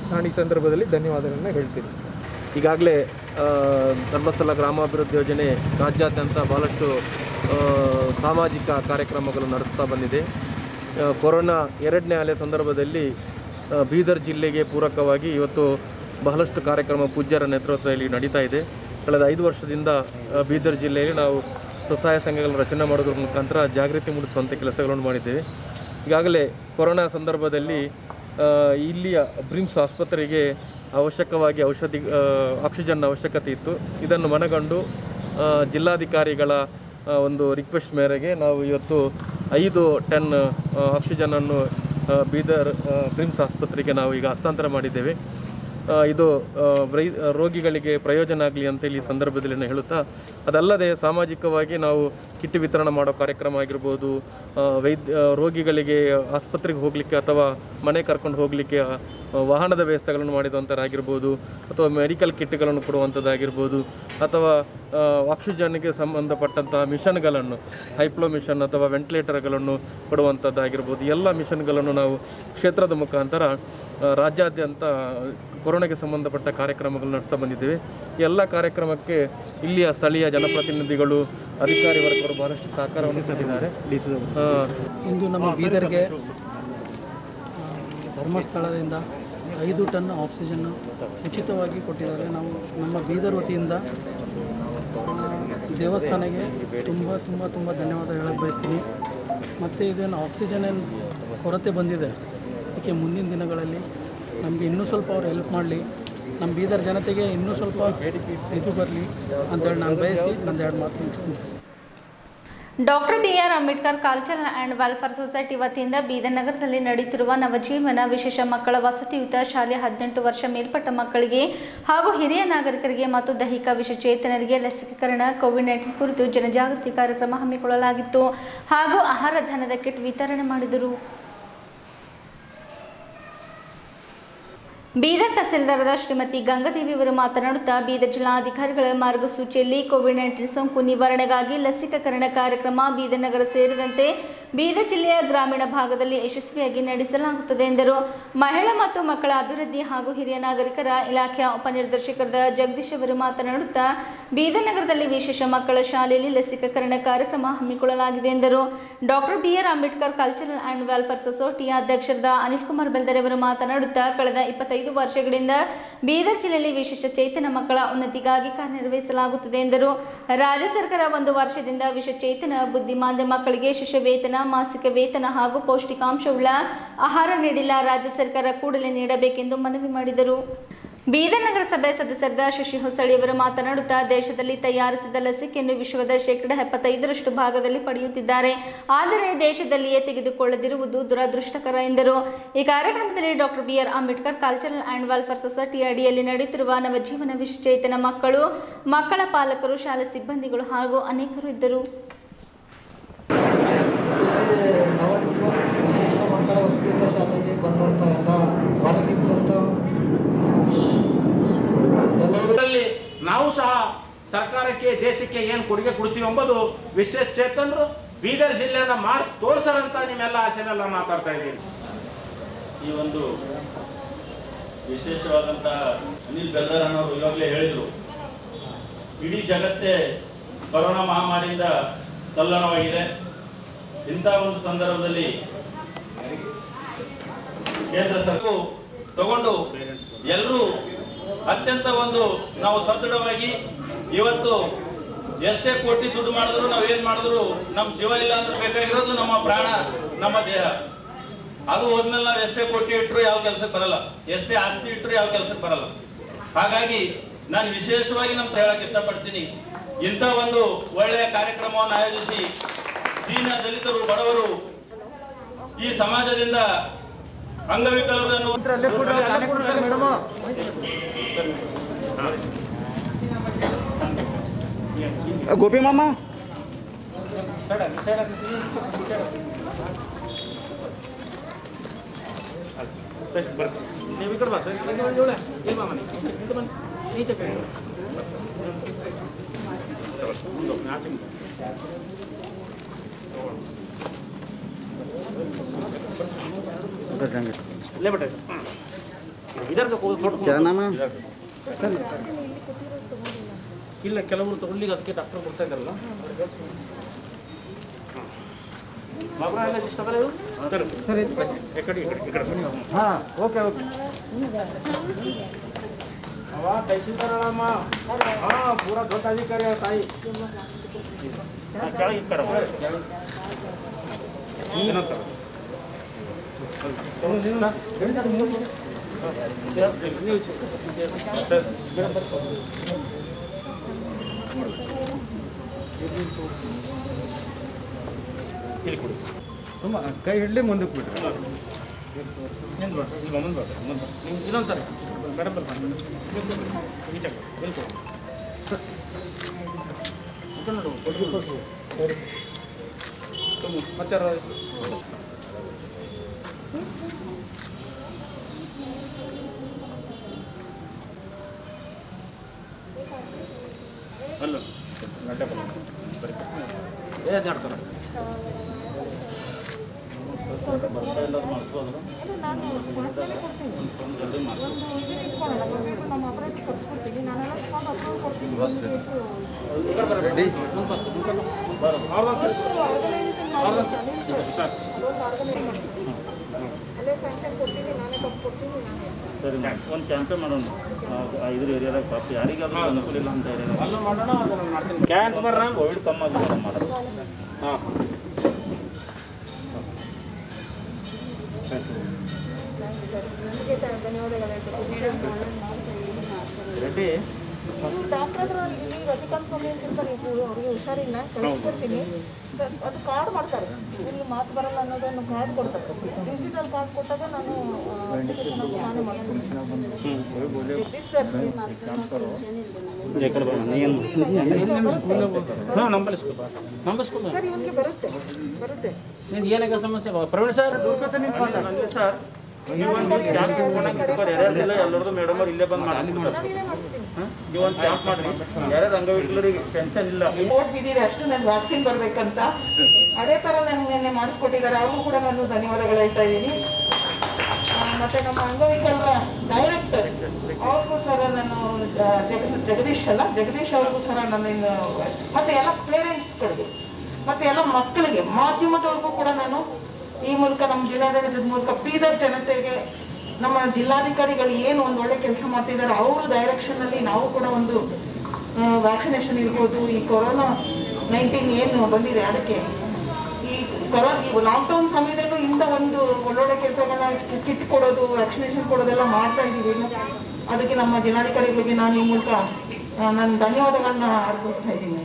ನಾನು ಈ ಸಂದರ್ಭದಲ್ಲಿ ಧನ್ಯವಾದಗಳನ್ನು ಹೇಳ್ತೀನಿ ಈಗಾಗಲೇ ಆ, ಧರ್ಮಸ್ಥಳ ಗ್ರಾಮಾಭಿವೃದ್ಧಿ ಯೋಜನೆ ರಾಜ್ಯಾದ್ಯಂತ ಭಾಳಷ್ಟು ಆ, ಸಾಮಾಜಿಕ ಕಾರ್ಯಕ್ರಮಗಳು ನಡೆಸ್ತಾ ಬಂದಿದೆ ಆ, ಕೊರೋನಾ ಎರಡನೇ ಅಲೆ ಸಂದರ್ಭದಲ್ಲಿ ಆ, ಬೀದರ್ ಜಿಲ್ಲೆಗೆ ಪೂರಕವಾಗಿ ಇವತ್ತು ಬಹಳಷ್ಟು ಕಾರ್ಯಕ್ರಮ ಪೂಜ್ಯರ ನೇತೃತ್ವದಲ್ಲಿ ನಡೀತಾ ಇದೆ ಕಳೆದ ಐದು ವರ್ಷದಿಂದ ಆ, ಬೀದರ್ ಜಿಲ್ಲೆಯಲ್ಲಿ ನಾವು ಸ್ವಸಹಾಯ ಸಂಘಗಳನ್ನು ರಚನೆ ಮಾಡೋದ್ರ ಮುಖಾಂತರ ಜಾಗೃತಿ ಮೂಡಿಸುವಂಥ ಕೆಲಸಗಳನ್ನು ಮಾಡಿದ್ದೇವೆ ಈಗಾಗಲೇ ಕೊರೋನಾ ಸಂದರ್ಭದಲ್ಲಿ ಆ, ಇಲ್ಲಿಯ ಬ್ರಿಮ್ಸ್ ಆಸ್ಪತ್ರೆಗೆ ಅವಶ್ಯಕವಾಗಿ ಔಷಧಿ ಆ, ಆಕ್ಸಿಜನ್ ಅವಶ್ಯಕತೆ ಇತ್ತು ಇದನ್ನು ಮನಗಂಡು ಆ, ಜಿಲ್ಲಾಧಿಕಾರಿಗಳ ಆ, ಒಂದು ರಿಕ್ವೆಸ್ಟ್ ಮೇರೆಗೆ ನಾವು ಇವತ್ತು ಐದು ಟನ್ ಆ, ಆಕ್ಸಿಜನನ್ನು ಆ, ಬೀದರ್ ಆ, ಬ್ರಿಮ್ಸ್ ಆಸ್ಪತ್ರೆಗೆ ನಾವು ಈಗ ಹಸ್ತಾಂತರ ಮಾಡಿದ್ದೇವೆ ಆ, ಇದು ಆ, ರೈ ರೋಗಿಗಳಿಗೆ ಪ್ರಯೋಜನ ಆಗಲಿ ಅಂತೇಳಿ ಈ ಸಂದರ್ಭದಲ್ಲಿ ನಾನು ಹೇಳುತ್ತಾ ಅದಲ್ಲದೆ ಸಾಮಾಜಿಕವಾಗಿ ನಾವು ಕಿಟ್ ವಿತರಣೆ ಮಾಡೋ ಕಾರ್ಯಕ್ರಮ ಆಗಿರ್ಬೋದು ಆ, ವೈದ್ಯ ಆ, ರೋಗಿಗಳಿಗೆ ಆಸ್ಪತ್ರೆಗೆ ಹೋಗಲಿಕ್ಕೆ ಅಥವಾ ಮನೆ ಕರ್ಕೊಂಡು ಹೋಗಲಿಕ್ಕೆ ಆ, ವಾಹನದ ವ್ಯವಸ್ಥೆಗಳನ್ನು ಮಾಡಿದಂಥದ್ದಾಗಿರ್ಬೋದು ಅಥವಾ ಮೆಡಿಕಲ್ ಕಿಟ್ಗಳನ್ನು ಕೊಡುವಂಥದ್ದಾಗಿರ್ಬೋದು ಅಥವಾ ಆ, ಆಕ್ಸಿಜನ್ಗೆ ಸಂಬಂಧಪಟ್ಟಂಥ ಮಿಷನ್ಗಳನ್ನು ಹೈಫ್ಲೋ ಮಿಷನ್ ಅಥವಾ ವೆಂಟಿಲೇಟರ್ಗಳನ್ನು ಕೊಡುವಂಥದ್ದಾಗಿರ್ಬೋದು ಎಲ್ಲ ಮಿಷನ್ಗಳನ್ನು ನಾವು ಕ್ಷೇತ್ರದ ಮುಖಾಂತರ ಆ, ರಾಜ್ಯಾದ್ಯಂತ ಕೊರೋನಾಗೆ ಸಂಬಂಧಪಟ್ಟ ಕಾರ್ಯಕ್ರಮಗಳು ನಡೆಸ್ತಾ ಬಂದಿದ್ದೇವೆ ಈ ಎಲ್ಲ ಕಾರ್ಯಕ್ರಮಕ್ಕೆ ಇಲ್ಲಿಯ ಸ್ಥಳೀಯ ಜನಪ್ರತಿನಿಧಿಗಳು ಅಧಿಕಾರಿ ವರ್ಗರು ಬಹಳಷ್ಟು ಸಹಕಾರವನ್ನು ಕೊಟ್ಟಿದ್ದಾರೆ ಆ, ಇಂದು ನಮ್ಮ ಬೀದರ್ಗೆ ಆ, ಧರ್ಮಸ್ಥಳದಿಂದ ಐದು ಟನ್ ಆಕ್ಸಿಜನ್ನು ಉಚಿತವಾಗಿ ಕೊಟ್ಟಿದ್ದಾರೆ ನಾವು ನಮ್ಮ ಬೀದರ್ ವತಿಯಿಂದ ಆ, ದೇವಸ್ಥಾನಕ್ಕೆ ತುಂಬ ತುಂಬ ತುಂಬ ಧನ್ಯವಾದ ಹೇಳಕ್ಕೆ ಬಯಸ್ತೀನಿ ಮತ್ತು ಇದೇನು ಆಕ್ಸಿಜನ್ ಏನು ಕೊರತೆ ಬಂದಿದೆ ಅದಕ್ಕೆ ಮುಂದಿನ ದಿನಗಳಲ್ಲಿ ನಮಗೆ ಇನ್ನೂ ಸ್ವಲ್ಪ ಅವ್ರು ಹೆಲ್ಪ್ ಮಾಡಲಿ ನಮ್ಮ ಬೀದರ್ ಜನತೆಗೆ ಇನ್ನೂ ಸ್ವಲ್ಪ ಇದು ಬರಲಿ ಅಂತೇಳಿ ನಾನು ಬಯಸಿ ನಂದು ಎರಡು ಮಾತು ಮುಗಿಸ್ತೀನಿ doctor B R Ambedkar cultural and welfare society ವತಿಯಿಂದ ಬೀದರ್ ನಗರದಲ್ಲಿ ನಡೆಯುತ್ತಿರುವ ನವಜೀವನ ವಿಶೇಷ ಮಕ್ಕಳ ವಸತಿಯುತ ಶಾಲೆ ಹದಿನೆಂಟು ವರ್ಷ ಮೇಲ್ಪಟ್ಟ ಮಕ್ಕಳಿಗೆ ಹಾಗೂ ಹಿರಿಯ ನಾಗರಿಕರಿಗೆ ಮತ್ತು ದೈಹಿಕ ವಿಶೇಷಚೇತನರಿಗೆ ಲಸಿಕೀಕರಣ ಕೋವಿಡ್ ನೈನ್ಟೀನ್ ಕುರಿತು ಜನಜಾಗೃತಿ ಕಾರ್ಯಕ್ರಮ ಹಮ್ಮಿಕೊಳ್ಳಲಾಗಿತ್ತು ಹಾಗೂ ಆಹಾರ ಧಾನ್ಯದ ಕಿಟ್ ವಿತರಣೆ ಮಾಡಿದರು ಬೀದರ್ ತಹಸೀಲ್ದಾರದ ಶ್ರೀಮತಿ ಗಂಗಾದೇವಿ ಅವರು ಮಾತನಾಡುತ್ತಾ ಬೀದರ್ ಜಿಲ್ಲಾಧಿಕಾರಿಗಳ ಮಾರ್ಗಸೂಚಿಯಲ್ಲಿ ಕೋವಿಡ್ ನೈನ್ಟೀನ್ ಸೋಂಕು ನಿವಾರಣೆಗಾಗಿ ಲಸಿಕೀಕರಣ ಕಾರ್ಯಕ್ರಮ ಬೀದರ್ ನಗರ ಸೇರಿದಂತೆ ಬೀದರ್ ಜಿಲ್ಲೆಯ ಗ್ರಾಮೀಣ ಭಾಗದಲ್ಲಿ ಯಶಸ್ವಿಯಾಗಿ ನಡೆಸಲಾಗುತ್ತದೆ ಎಂದರು ಮಹಿಳಾ ಮತ್ತು ಮಕ್ಕಳ ಅಭಿವೃದ್ಧಿ ಹಾಗೂ ಹಿರಿಯ ನಾಗರಿಕರ ಇಲಾಖೆಯ ಉಪನಿರ್ದೇಶಕರಾದ ಜಗದೀಶ್ ಅವರು ಮಾತನಾಡುತ್ತಾ ಬೀದರ್ ನಗರದಲ್ಲಿ ವಿಶೇಷ ಮಕ್ಕಳ ಶಾಲೆಯಲ್ಲಿ ಲಸಿಕೀಕರಣ ಕಾರ್ಯಕ್ರಮ ಹಮ್ಮಿಕೊಳ್ಳಲಾಗಿದೆ ಎಂದರು doctor B R Ambedkar cultural and welfare ಸೊಸೈಟಿಯ ಅಧ್ಯಕ್ಷರಾದ ಅನಿಲ್ ಕುಮಾರ್ ಬೆಲ್ದರೆ ಅವರು ಮಾತನಾಡುತ್ತಾ ಕಳೆದ ಇಪ್ಪತ್ತೈದು ವರ್ಷಗಳಿಂದ ಬೀದರ್ ಜಿಲ್ಲೆಯಲ್ಲಿ ವಿಶೇಷ ಚೇತನ ಮಕ್ಕಳ ಉನ್ನತಿಗಾಗಿ ಕಾರ್ಯನಿರ್ವಹಿಸಲಾಗುತ್ತದೆ ಎಂದರು ರಾಜ್ಯ ಸರ್ಕಾರ ಒಂದು ವರ್ಷದಿಂದ ವಿಶೇಷ ಚೇತನ ಬುದ್ಧಿಮಾಂದ್ಯ ಮಕ್ಕಳಿಗೆ ಶಿಷ್ಯ ವೇತನ ಮಾಸಿಕ ವೇತನ ಹಾಗೂ ಪೌಷ್ಟಿಕಾಂಶವುಳ್ಳ ಆಹಾರ ನೀಡಿಲ್ಲ ರಾಜ್ಯ ಸರ್ಕಾರ ಕೂಡಲೇ ನೀಡಬೇಕೆಂದು ಮನವಿ ಮಾಡಿದರು ಬೀದರ್ ನಗರಸಭೆ ಸದಸ್ಯರಾದ ಶಶಿ ಹೊಸಳಿಯವರು ಮಾತನಾಡುತ್ತಾ ದೇಶದಲ್ಲಿ ತಯಾರಿಸಿದ ಲಸಿಕೆಯನ್ನು ವಿಶ್ವದ ಶೇಕಡ ಎಪ್ಪತ್ತೈದರಷ್ಟು ಭಾಗದಲ್ಲಿ ಪಡೆಯುತ್ತಿದ್ದಾರೆ ಆದರೆ ದೇಶದಲ್ಲಿಯೇ ತೆಗೆದುಕೊಳ್ಳದಿರುವುದು ದುರದೃಷ್ಟಕರ ಎಂದರು ಈ ಕಾರ್ಯಕ್ರಮದಲ್ಲಿ doctor B R Ambedkar cultural and welfare society ಅಡಿಯಲ್ಲಿ ನಡೆಯುತ್ತಿರುವ ನವಜೀವನ ವಿಶೇಷಚೇತನ ಮಕ್ಕಳು ಮಕ್ಕಳ ಪಾಲಕರು ಶಾಲಾ ಸಿಬ್ಬಂದಿಗಳು ಹಾಗೂ ಅನೇಕರು ಇದ್ದರು ನವಜೀವನ ವಿಶೇಷ ಮಕ್ಕಳ ವಸ್ತುಯುತ ಶಾಲೆಗೆ ಬಂದಂಥ ಎಲ್ಲ ಹೊರಗಿದ್ದಂಥ ಎಲ್ಲರೂ ಇದರಲ್ಲಿ ನಾವು ಸಹ ಸರ್ಕಾರಕ್ಕೆ ದೇಶಕ್ಕೆ ಏನು ಕೊಡುಗೆ ಕೊಡ್ತೀವಿ ಎಂಬುದು ವಿಶೇಷ ಚೇತನರು ಬೀದರ್ ಜಿಲ್ಲೆಯನ್ನ ಮಾಡಿ ತೋರ್ಸರಂತ ನಿಮ್ಮೆಲ್ಲ ಆಸೆನೆಲ್ಲ ಮಾತಾಡ್ತಾ ಇದ್ದೀನಿ ಈ ಒಂದು ವಿಶೇಷವಾದಂಥ ಅನಿಲ್ ಬೆಲ್ಲರಣ್ಣವರು ಇವಾಗಲೇ ಹೇಳಿದರು ಇಡೀ ಜಗತ್ತೇ ಕೊರೋನಾ ಮಹಾಮಾರಿಯಿಂದ ತಲ್ಲಣವಾಗಿದೆ ಇಂಥ ಒಂದು ಸಂದರ್ಭದಲ್ಲಿ ಕೇಂದ್ರ ಸರ್ಕಾರ ತಗೊಂಡು ಎಲ್ಲರೂ ಅತ್ಯಂತ ಒಂದು ನಾವು ಸದೃಢವಾಗಿ ಇವತ್ತು ಎಷ್ಟೇ ಕೋಟಿ ದುಡ್ಡು ಮಾಡಿದ್ರು ನಾವೇನ್ ಮಾಡಿದ್ರು ನಮ್ಮ ಜೀವ ಇಲ್ಲ ಅಂದ್ರೆ ಬೇಕಾಗಿರೋದು ನಮ್ಮ ಪ್ರಾಣ ನಮ್ಮ ದೇಹ ಅದು ಹೋದ್ಮೇಲೆ ನಾವು ಎಷ್ಟೇ ಕೋಟಿ ಇಟ್ಟರು ಯಾವ ಕೆಲಸಕ್ಕೆ ಬರಲ್ಲ ಎಷ್ಟೇ ಆಸ್ತಿ ಇಟ್ಟರು ಯಾವ ಕೆಲಸಕ್ಕೆ ಬರಲ್ಲ ಹಾಗಾಗಿ ನಾನು ವಿಶೇಷವಾಗಿ ನಮ್ಮ ಹೇಳಕ್ ಇಷ್ಟಪಡ್ತೀನಿ ಇಂಥ ಒಂದು ಒಳ್ಳೆಯ ಕಾರ್ಯಕ್ರಮವನ್ನು ಆಯೋಜಿಸಿ ದೀನ ದಲಿತರು ಬಡವರು ಈ ಸಮಾಜದಿಂದ ಅಂಗವಿಕಲರನ್ನು ಗೋಪಿ ಮಾಮ ನೀವು ಈ ಕಡೆ ಬಾ ಸರ್ ಇಲ್ಲಿ ಬಂದು ಇವಳೆ. ಇಲ್ಲಿ ಬಾ ಮನೆ ಇದು ಬನ್ನಿ ಈಚೆ ಕಡೆ ಆಚೆ ಇಲ್ಲೇ ಬಿಟ್ಟೆ क्या नाम है ಇಲ್ಲ ಕೆಲವರು ತಗೊಳ್ಳಿಗೆ ಅದಕ್ಕೆ ಡಾಕ್ಟರ್ ಕೊಡ್ತಾ ಇದ್ದಾರಲ್ಲ ಬಾಬಾ ಎಲ್ಲ ಇಷ್ಟ ಆಗಲ್ಲ ಇವು? ಸರಿ ಈ ಕಡೆ ಈ ಕಡೆ ಈ ಕಡೆ ಹಾಂ ಓಕೆ ಓಕೆ ಅವ ತಹಸೀಲ್ದಾರಮ್ಮ ಹಾ ಪೂರಾ ದೊಡ್ಡ ಅಧಿಕಾರಿ ಆ ತಾಯಿ ಕೆಳಗೆ ಈ ಕಡೆ ಬಾ. ಏನಂತಾರೆ ಇಲ್ಲಿ ಕೊಡಿ ಸುಮ್ಮ ಕೈ ಹಿಡ್ಲಿ ಮುಂದಕ್ಕೆ ಬಿಡ್ರಿ ಏನು ಬೇಡ ಈಗ ಮುಂದೆ ಬೇಡ ಮುಂದೆ ನೀವು ಇನ್ನೊಂತಾರೆ ಮೇಡಮ್ ಬಲ್ಲ ಈಚೆ ಇಲ್ಲಿ ಕೊಡು ಸರ್ ಇದು ನೋಡು ಕೊಡ್ರಿ ಕೊಡ್ರಿ ಸರಿ ತುಂಬ ಮತ್ತೆ ಯಾರು ಅಲ್ಲ ಗಡ್ಡೆ ಬಲ್ಲ ಬರೀ ಏ ಮಾಡ್ತಾರೆ ಸರಿ ಒಂದು ಕ್ಯಾಂಪೇ ಮಾಡೋಣ ಆ, ಇದ್ರ ಏರಿಯಾದಾಗ ಪಾಪ ಯಾರಿಗಾದ್ರೂ ಅನುಕೂಲ ಇಲ್ಲ ಅಂತ ಏರಿಯಾದಾಗ ಅಲ್ಲ ಮಾಡೋಣ ಅದನ್ನು ಮಾಡ್ತೀನಿ ಕ್ಯಾಂಪ್ ಬರ್ರ ಕೋವಿಡ್ ಕಮ್ಮಿ ಆಗಿದೆ ಮಾಡೋದು ಹಾಂ ರೆಡ್ಡಿ ಡಾಕ್ಟರ್ ಹತ್ರ ಈಗ ಅಧಿಕಾಂಶ ಸಮಯ ಇರ್ತಾರೆ ಅವ್ರಿಗೆ ಹುಷಾರಿಲ್ಲ ಕಳಿಸ್ಕೊಡ್ತೀನಿ ಸರ್, ಅದು ಕಾರ್ಡ್ ಮಾಡ್ತಾರೆ ಇಲ್ಲಿ ಮಾತು ಬರಲ್ಲ ಅನ್ನೋದನ್ನು ಕಾರ್ಡ್ ಕೊಡ್ತಾರೆ ಡಿಜಿಟಲ್ ಕಾರ್ಡ್ ಕೊಟ್ಟಾಗ ನಾನು ಅಪ್ಲಿಕೇಶನ್ ನಾನೇ ಮಾಡ್ತೀನಿ ಜಗದೀಶ್ ಸರ್ ಹಾಂ ನಂಬಲ್ಲಿ ಸ್ಕೂಲ್ ನಂಬಲ್ಲಿ ಸ್ಕೂಲ್ ಸರ್ ಇವನಿಗೆ ಬರುತ್ತೆ ಬರುತ್ತೆ ನಿಂದು ಏನಾಗ ಸಮಸ್ಯೆ ಪ್ರವೀಣ್ ಸರ್ ಸರ್ ನೀವೊಂದು ಕ್ಯಾಂಪ್ ಇಟ್ಕೊಂಡು ಯಾರ್ಯಾರಿಲ್ಲ ಎಲ್ಲರದು ಮೇಡಮ್ ಅವ್ರು ಇಲ್ಲೇ ಬಂದು ಮಾಡ್ತೀನಿ ನೀವು ಒಂದು ಕ್ಯಾಂಪ್ ಮಾಡ್ರಿ ಯಾರ್ಯಾರು ಅಂಗವಿಕಲರಿಗೆ ಪೆನ್ಷನ್ ಇಲ್ಲ ಓಟ್ ಬಿದ್ದಿದೆ ಅಷ್ಟು ನನ್ಗೆ ವ್ಯಾಕ್ಸಿನ್ ಬರ್ಬೇಕಂತ ಅದೇ ಥರ ನನಗೆ ನಿನ್ನೆ ಮಾಡಿಸ್ಕೊಟ್ಟಿದ್ದಾರೆ ಅವ್ರಿಗೂ ಕೂಡ ನಾನು ಧನ್ಯವಾದಗಳು ಹೇಳ್ತಾ ಇದ್ದೀನಿ ಆ, ಮತ್ತೆ ನಮ್ಮ ಅಂಗವಿಕಲರ ಡೈರೆಕ್ಟರ್ ಅವ್ರಿಗೂ ಸಹ ನಾನು ಆ, ಜಗದೀಶ್ ಜಗದೀಶ್ ಅಲ್ಲ ಜಗದೀಶ್ ಅವ್ರಿಗೂ ಸಹ ನಾನು ಇನ್ನು ಮತ್ತೆ ಎಲ್ಲ ಪೇರೆಂಟ್ಸ್ಗಳಿಗೆ ಮತ್ತೆ ಎಲ್ಲ ಮಕ್ಕಳಿಗೆ ಮಾಧ್ಯಮದವ್ರಿಗೂ ಕೂಡ ನಾನು ಈ ಮೂಲಕ ನಮ್ಮ ಜಿಲ್ಲಾಡಳಿತದ ಮೂಲಕ ಬೀದರ್ ಜನತೆಗೆ ನಮ್ಮ ಜಿಲ್ಲಾಧಿಕಾರಿಗಳು ಏನು ಒಂದು ಒಳ್ಳೆ ಕೆಲಸ ಮಾಡ್ತಿದ್ದಾರೆ ಅವರು ಡೈರೆಕ್ಷನ್ ಅಲ್ಲಿ ನಾವು ಕೂಡ ಒಂದು ವ್ಯಾಕ್ಸಿನೇಷನ್ ಇರ್ಬೋದು ಈ ಕೊರೋನಾ ನೈನ್ಟೀನ್ ಏನು ಬಂದಿದೆ ಅದಕ್ಕೆ ಈ ಕೊರೋ ಈ ಲಾಕ್ಡೌನ್ ಸಮಯದಲ್ಲೂ ಇಂಥ ಒಂದು ಒಳ್ಳೊಳ್ಳೆ ಕೆಲಸಗಳನ್ನ ಕಿಟ್ ಕೊಡೋದು ವ್ಯಾಕ್ಸಿನೇಷನ್ ಕೊಡೋದೆಲ್ಲ ಮಾಡ್ತಾ ಇದ್ದೀವಿ ಇನ್ನು. ಅದಕ್ಕೆ ನಮ್ಮ ಜಿಲ್ಲಾಧಿಕಾರಿಗಳಿಗೆ ನಾನು ಈ ಮೂಲಕ ಆ, ನಾನು ಧನ್ಯವಾದಗಳನ್ನ ಅರ್ಪಿಸ್ತಾ ಇದ್ದೀನಿ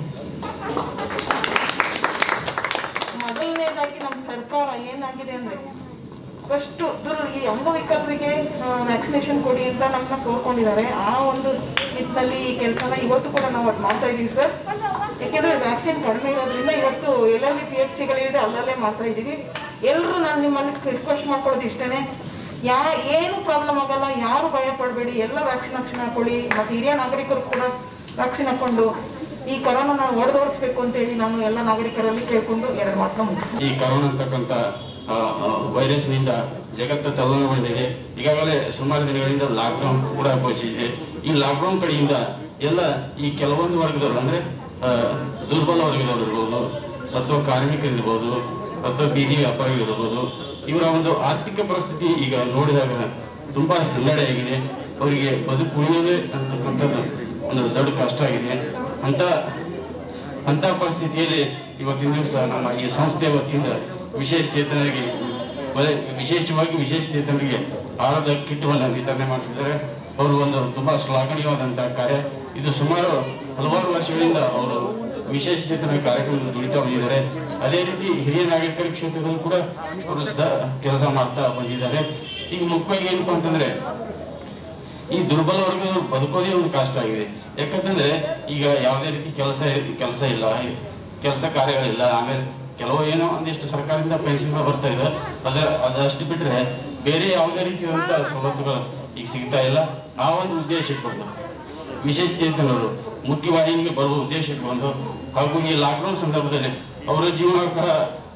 ಮೊದಲನೇದಾಗಿ ನಮ್ಮ ಸರ್ಕಾರ ಏನಾಗಿದೆ ಅಂದ್ರೆ ಫಸ್ಟ್ ದುರ್ ಈ ಅಂಗವಿಕಲರಿಗೆ ವ್ಯಾಕ್ಸಿನೇಷನ್ ಕೊಡಿ ಅಂತ ನಮ್ಮನ್ನ ಕೋರ್ಕೊಂಡಿದ್ದಾರೆ ಆ ಒಂದು ನಿಟ್ಟಿನಲ್ಲಿ ಈ ಕೆಲಸನ ಇವತ್ತು ಕೂಡ ನಾವು ಅದು ಮಾಡ್ತಾ ಇದೀವಿ ಸರ್ ಯಾಕೆಂದ್ರೆ ವ್ಯಾಕ್ಸಿನ್ ಕಡಿಮೆ ಇರೋದ್ರಿಂದ ಇವತ್ತು ಎಲ್ಲೆಲ್ಲಿ ಪಿ ಎಚ್ ಸಿಗಳಿದೆ ಅಲ್ಲಲ್ಲೇ ಮಾಡ್ತಾ ಇದ್ದೀವಿ ಎಲ್ಲರೂ ನಾನು ನಿಮ್ಮಲ್ಲಿ ರಿಕ್ವೆಸ್ಟ್ ಮಾಡ್ಕೊಳ್ಳೋದು ಇಷ್ಟೇ ಯಾ ಏನು ಪ್ರಾಬ್ಲಮ್ ಆಗಲ್ಲ ಯಾರು ಭಯ ಪಡಬೇಡಿ ಎಲ್ಲ ವ್ಯಾಕ್ಸಿನೇಷನ್ ಹಾಕೊಳ್ಳಿ ಮತ್ತು ಹಿರಿಯ ನಾಗರಿಕರು ಕೂಡ ವ್ಯಾಕ್ಸಿನ್ ಹಾಕೊಂಡು ಈ ಕೊರೋನಾನ ಹೊಡೆದೋಡಿಸ್ಬೇಕು ಅಂತೇಳಿ ನಾನು ಎಲ್ಲ ನಾಗರಿಕರಲ್ಲಿ ಕೇಳ್ಕೊಂಡು ಎರಡು ಮಾತನ್ನ ಮುಗಿಸ್ತೀನಿ ಈ ಕರೋನಾ ಅಂತಕ್ಕಂಥ ಆ, ಆ, ವೈರಸ್ನಿಂದ ಜಗತ್ತು ತಲ್ಲಣಗೊಂಡಿದೆ ಈಗಾಗಲೇ ಸುಮಾರು ದಿನಗಳಿಂದ ಲಾಕ್ಡೌನ್ ಕೂಡ ಘೋಷಿಸಿದೆ ಈ ಲಾಕ್ಡೌನ್ ಕಡೆಯಿಂದ ಎಲ್ಲ ಈ ಕೆಲವೊಂದು ವರ್ಗದವರು ಅಂದ್ರೆ ಆ, ದುರ್ಬಲ ವರ್ಗದವರು ಇರ್ಬೋದು ಅಥವಾ ಕಾರ್ಮಿಕರಿರ್ಬೋದು ಅಥವಾ ಬೀದಿ ವ್ಯಾಪಾರಿಗಳಿರ್ಬೋದು ಇವರ ಒಂದು ಆರ್ಥಿಕ ಪರಿಸ್ಥಿತಿ ಈಗ ನೋಡಿದಾಗ ತುಂಬಾ ಹಿನ್ನಡೆಯಾಗಿದೆ ಅವರಿಗೆ ಬದುಕು ಉಳಿಯೋದೇ ಅಂತಕ್ಕಂಥದ್ದು ಒಂದು ದೊಡ್ಡ ಕಷ್ಟ ಆಗಿದೆ ಅಂತ ಅಂತ ಪರಿಸ್ಥಿತಿಯಲ್ಲಿ ಇವತ್ತಿನ ದಿವಸ ನಮ್ಮ ಈ ಸಂಸ್ಥೆಯ ವತಿಯಿಂದ ವಿಶೇಷ ಚೇತನರಿಗೆ ಬ- ವಿಶೇಷವಾಗಿ ವಿಶೇಷ ಚೇತನರಿಗೆ ಆಹಾರದ ಕಿಟ್ಟವನ್ನು ವಿತರಣೆ ಮಾಡ್ತಿದ್ದಾರೆ ಅವರು ಒಂದು ತುಂಬಾ ಶ್ಲಾಘನೀಯವಾದಂತಹ ಕಾರ್ಯ ಇದು ಸುಮಾರು ಹಲವಾರು ವರ್ಷಗಳಿಂದ ಅವರು ವಿಶೇಷ ಚೇತನ ಕಾರ್ಯಕ್ರಮ ದುಡಿತಾ ಬಂದಿದ್ದಾರೆ ಅದೇ ರೀತಿ ಹಿರಿಯ ನಾಗರಿಕರ ಕ್ಷೇತ್ರದಲ್ಲೂ ಕೂಡ ಅವರು ದ- ಕೆಲಸ ಮಾಡ್ತಾ ಬಂದಿದ್ದಾರೆ ಈಗ ಮುಖ್ಯವಾಗಿ ಏನಪ್ಪಾ ಅಂತಂದ್ರೆ ಈ ದುರ್ಬಲ ವರ್ಗದವರು ಬದುಕೋದೇ ಒಂದು ಕಷ್ಟ ಆಗಿದೆ ಯಾಕಂತಂದ್ರೆ ಈಗ ಯಾವುದೇ ರೀತಿ ಕೆಲಸ ಕೆಲಸ ಇಲ್ಲ ಕೆಲಸ ಕಾರ್ಯಗಳಿಲ್ಲ ಆಮೇಲೆ ಕೆಲವು ಏನೋ ಒಂದಿಷ್ಟು ಸರ್ಕಾರದಿಂದ ಪೆನ್ಷನ್ ಬರ್ತಾ ಇದೆ ಅದ ಅದಷ್ಟು ಬಿಟ್ರೆ ಬೇರೆ ಯಾವುದೇ ರೀತಿಯಾದಂತಹ ಸವಲತ್ತುಗಳು ಈಗ ಸಿಗ್ತಾ ಇಲ್ಲ ಆ ಒಂದು ಉದ್ದೇಶ ಇಟ್ಕೊಂಡು ವಿಶೇಷ ಚೇತನರು ಮುಖ್ಯವಾಹಿನಿಗೆ ಬರುವ ಉದ್ದೇಶ ಇಟ್ಕೊಂಡು ಹಾಗೂ ಈ ಲಾಕ್ಡೌನ್ ಸಂದರ್ಭದಲ್ಲಿ ಅವರ ಜೀವನೋತ್ತರ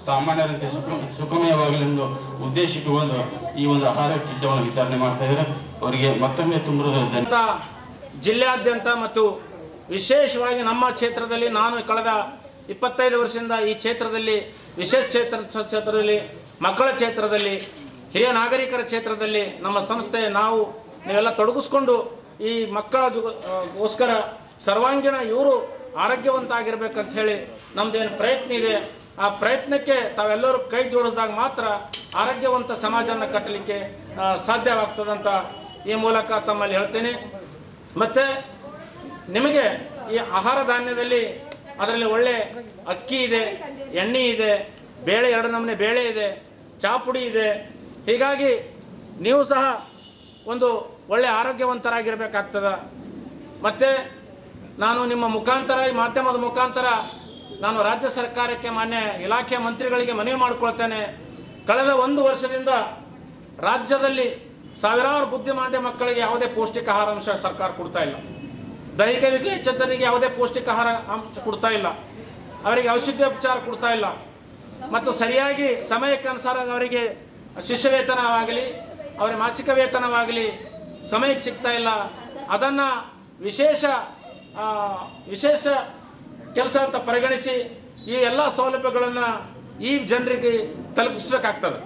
ಸಾಮಾನ್ಯರಂತೆ ಸುಖ ಸುಖಮಯವಾಗಲೆಂದು ಉದ್ದೇಶಿಟ್ಟುಕೊಂಡು ಈ ಒಂದು ಆಹಾರ ಕಿಟ್ಟವನ್ನು ವಿತರಣೆ ಮಾಡ್ತಾ ಇದ್ದಾರೆ ಅವರಿಗೆ ಮತ್ತೊಮ್ಮೆ ತುಂಬ ಧನ್ಯವಾದ ಅಂತ ಜಿಲ್ಲೆಯಾದ್ಯಂತ ಮತ್ತು ವಿಶೇಷವಾಗಿ ನಮ್ಮ ಕ್ಷೇತ್ರದಲ್ಲಿ ನಾನು ಕಳೆದ ಇಪ್ಪತ್ತೈದು ವರ್ಷದಿಂದ ಈ ಕ್ಷೇತ್ರದಲ್ಲಿ ವಿಶೇಷ ಕ್ಷೇತ್ರ ಕ್ಷೇತ್ರದಲ್ಲಿ ಮಕ್ಕಳ ಕ್ಷೇತ್ರದಲ್ಲಿ ಹಿರಿಯ ನಾಗರಿಕರ ಕ್ಷೇತ್ರದಲ್ಲಿ ನಮ್ಮ ಸಂಸ್ಥೆ ನಾವು ನೀವೆಲ್ಲ ತೊಡಗಿಸ್ಕೊಂಡು ಈ ಮಕ್ಕಳ ಜೊ- ಆ, ಗೋಸ್ಕರ ಸರ್ವಾಂಗೀಣ ಇವರು ಆರೋಗ್ಯವಂತ ಆಗಿರ್ಬೇಕಂತ ಹೇಳಿ ನಮ್ದೇನು ಪ್ರಯತ್ನ ಇದೆ ಆ ಪ್ರಯತ್ನಕ್ಕೆ ತಾವೆಲ್ಲರೂ ಕೈ ಜೋಡಿಸಿದಾಗ ಮಾತ್ರ ಆರೋಗ್ಯವಂತ ಸಮಾಜನ ಕಟ್ಟಲಿಕ್ಕೆ ಆ, ಸಾಧ್ಯವಾಗ್ತದಂತ ಈ ಮೂಲಕ ತಮ್ಮಲ್ಲಿ ಹೇಳ್ತೇನೆ ಮತ್ತು ನಿಮಗೆ ಈ ಆಹಾರ ಧಾನ್ಯದಲ್ಲಿ ಅದರಲ್ಲಿ ಒಳ್ಳೆ ಅಕ್ಕಿ ಇದೆ ಎಣ್ಣೆ ಇದೆ ಬೇಳೆ ಎರಡು ನಮೂನೆ ಬೇಳೆ ಇದೆ ಚಾಪುಡಿ ಇದೆ ಹೀಗಾಗಿ ನೀವು ಸಹ ಒಂದು ಒಳ್ಳೆ ಆರೋಗ್ಯವಂತರಾಗಿರ್ಬೇಕಾಗ್ತದ ಮತ್ತು ನಾನು ನಿಮ್ಮ ಮುಖಾಂತರ ಈ ಮಾಧ್ಯಮದ ಮುಖಾಂತರ ನಾನು ರಾಜ್ಯ ಸರ್ಕಾರಕ್ಕೆ ಮಾನ್ಯ ಇಲಾಖೆ ಮಂತ್ರಿಗಳಿಗೆ ಮನವಿ ಮಾಡಿಕೊಳ್ತೇನೆ ಕಳೆದ ಒಂದು ವರ್ಷದಿಂದ ರಾಜ್ಯದಲ್ಲಿ ಸಾವಿರಾರು ಬುದ್ಧಿಮಾಂದ್ಯ ಮಕ್ಕಳಿಗೆ ಯಾವುದೇ ಪೌಷ್ಟಿಕ ಆಹಾರಾಂಶ ಸರ್ಕಾರ ಕೊಡ್ತಾ ಇಲ್ಲ ದೈಹಿಕ ವಿಕಲಚೇತನರಿಗೆ ಯಾವುದೇ ಪೌಷ್ಟಿಕ ಆಹಾರ ಅಂಶ ಕೊಡ್ತಾ ಇಲ್ಲ ಅವರಿಗೆ ಔಷಧೋಪಚಾರ ಕೊಡ್ತಾ ಇಲ್ಲ ಮತ್ತು ಸರಿಯಾಗಿ ಸಮಯಕ್ಕೆ ಅನುಸಾರ ಅವರಿಗೆ ಶಿಷ್ಯ ವೇತನವಾಗಲಿ ಅವರ ಮಾಸಿಕ ವೇತನವಾಗಲಿ ಸಮಯಕ್ಕೆ ಸಿಗ್ತಾ ಇಲ್ಲ ಅದನ್ನು ವಿಶೇಷ ಆ, ವಿಶೇಷ ಕೆಲಸ ಅಂತ ಪರಿಗಣಿಸಿ ಈ ಎಲ್ಲ ಸೌಲಭ್ಯಗಳನ್ನು ಈ ಜನರಿಗೆ ತಲುಪಿಸ್ಬೇಕಾಗ್ತದೆ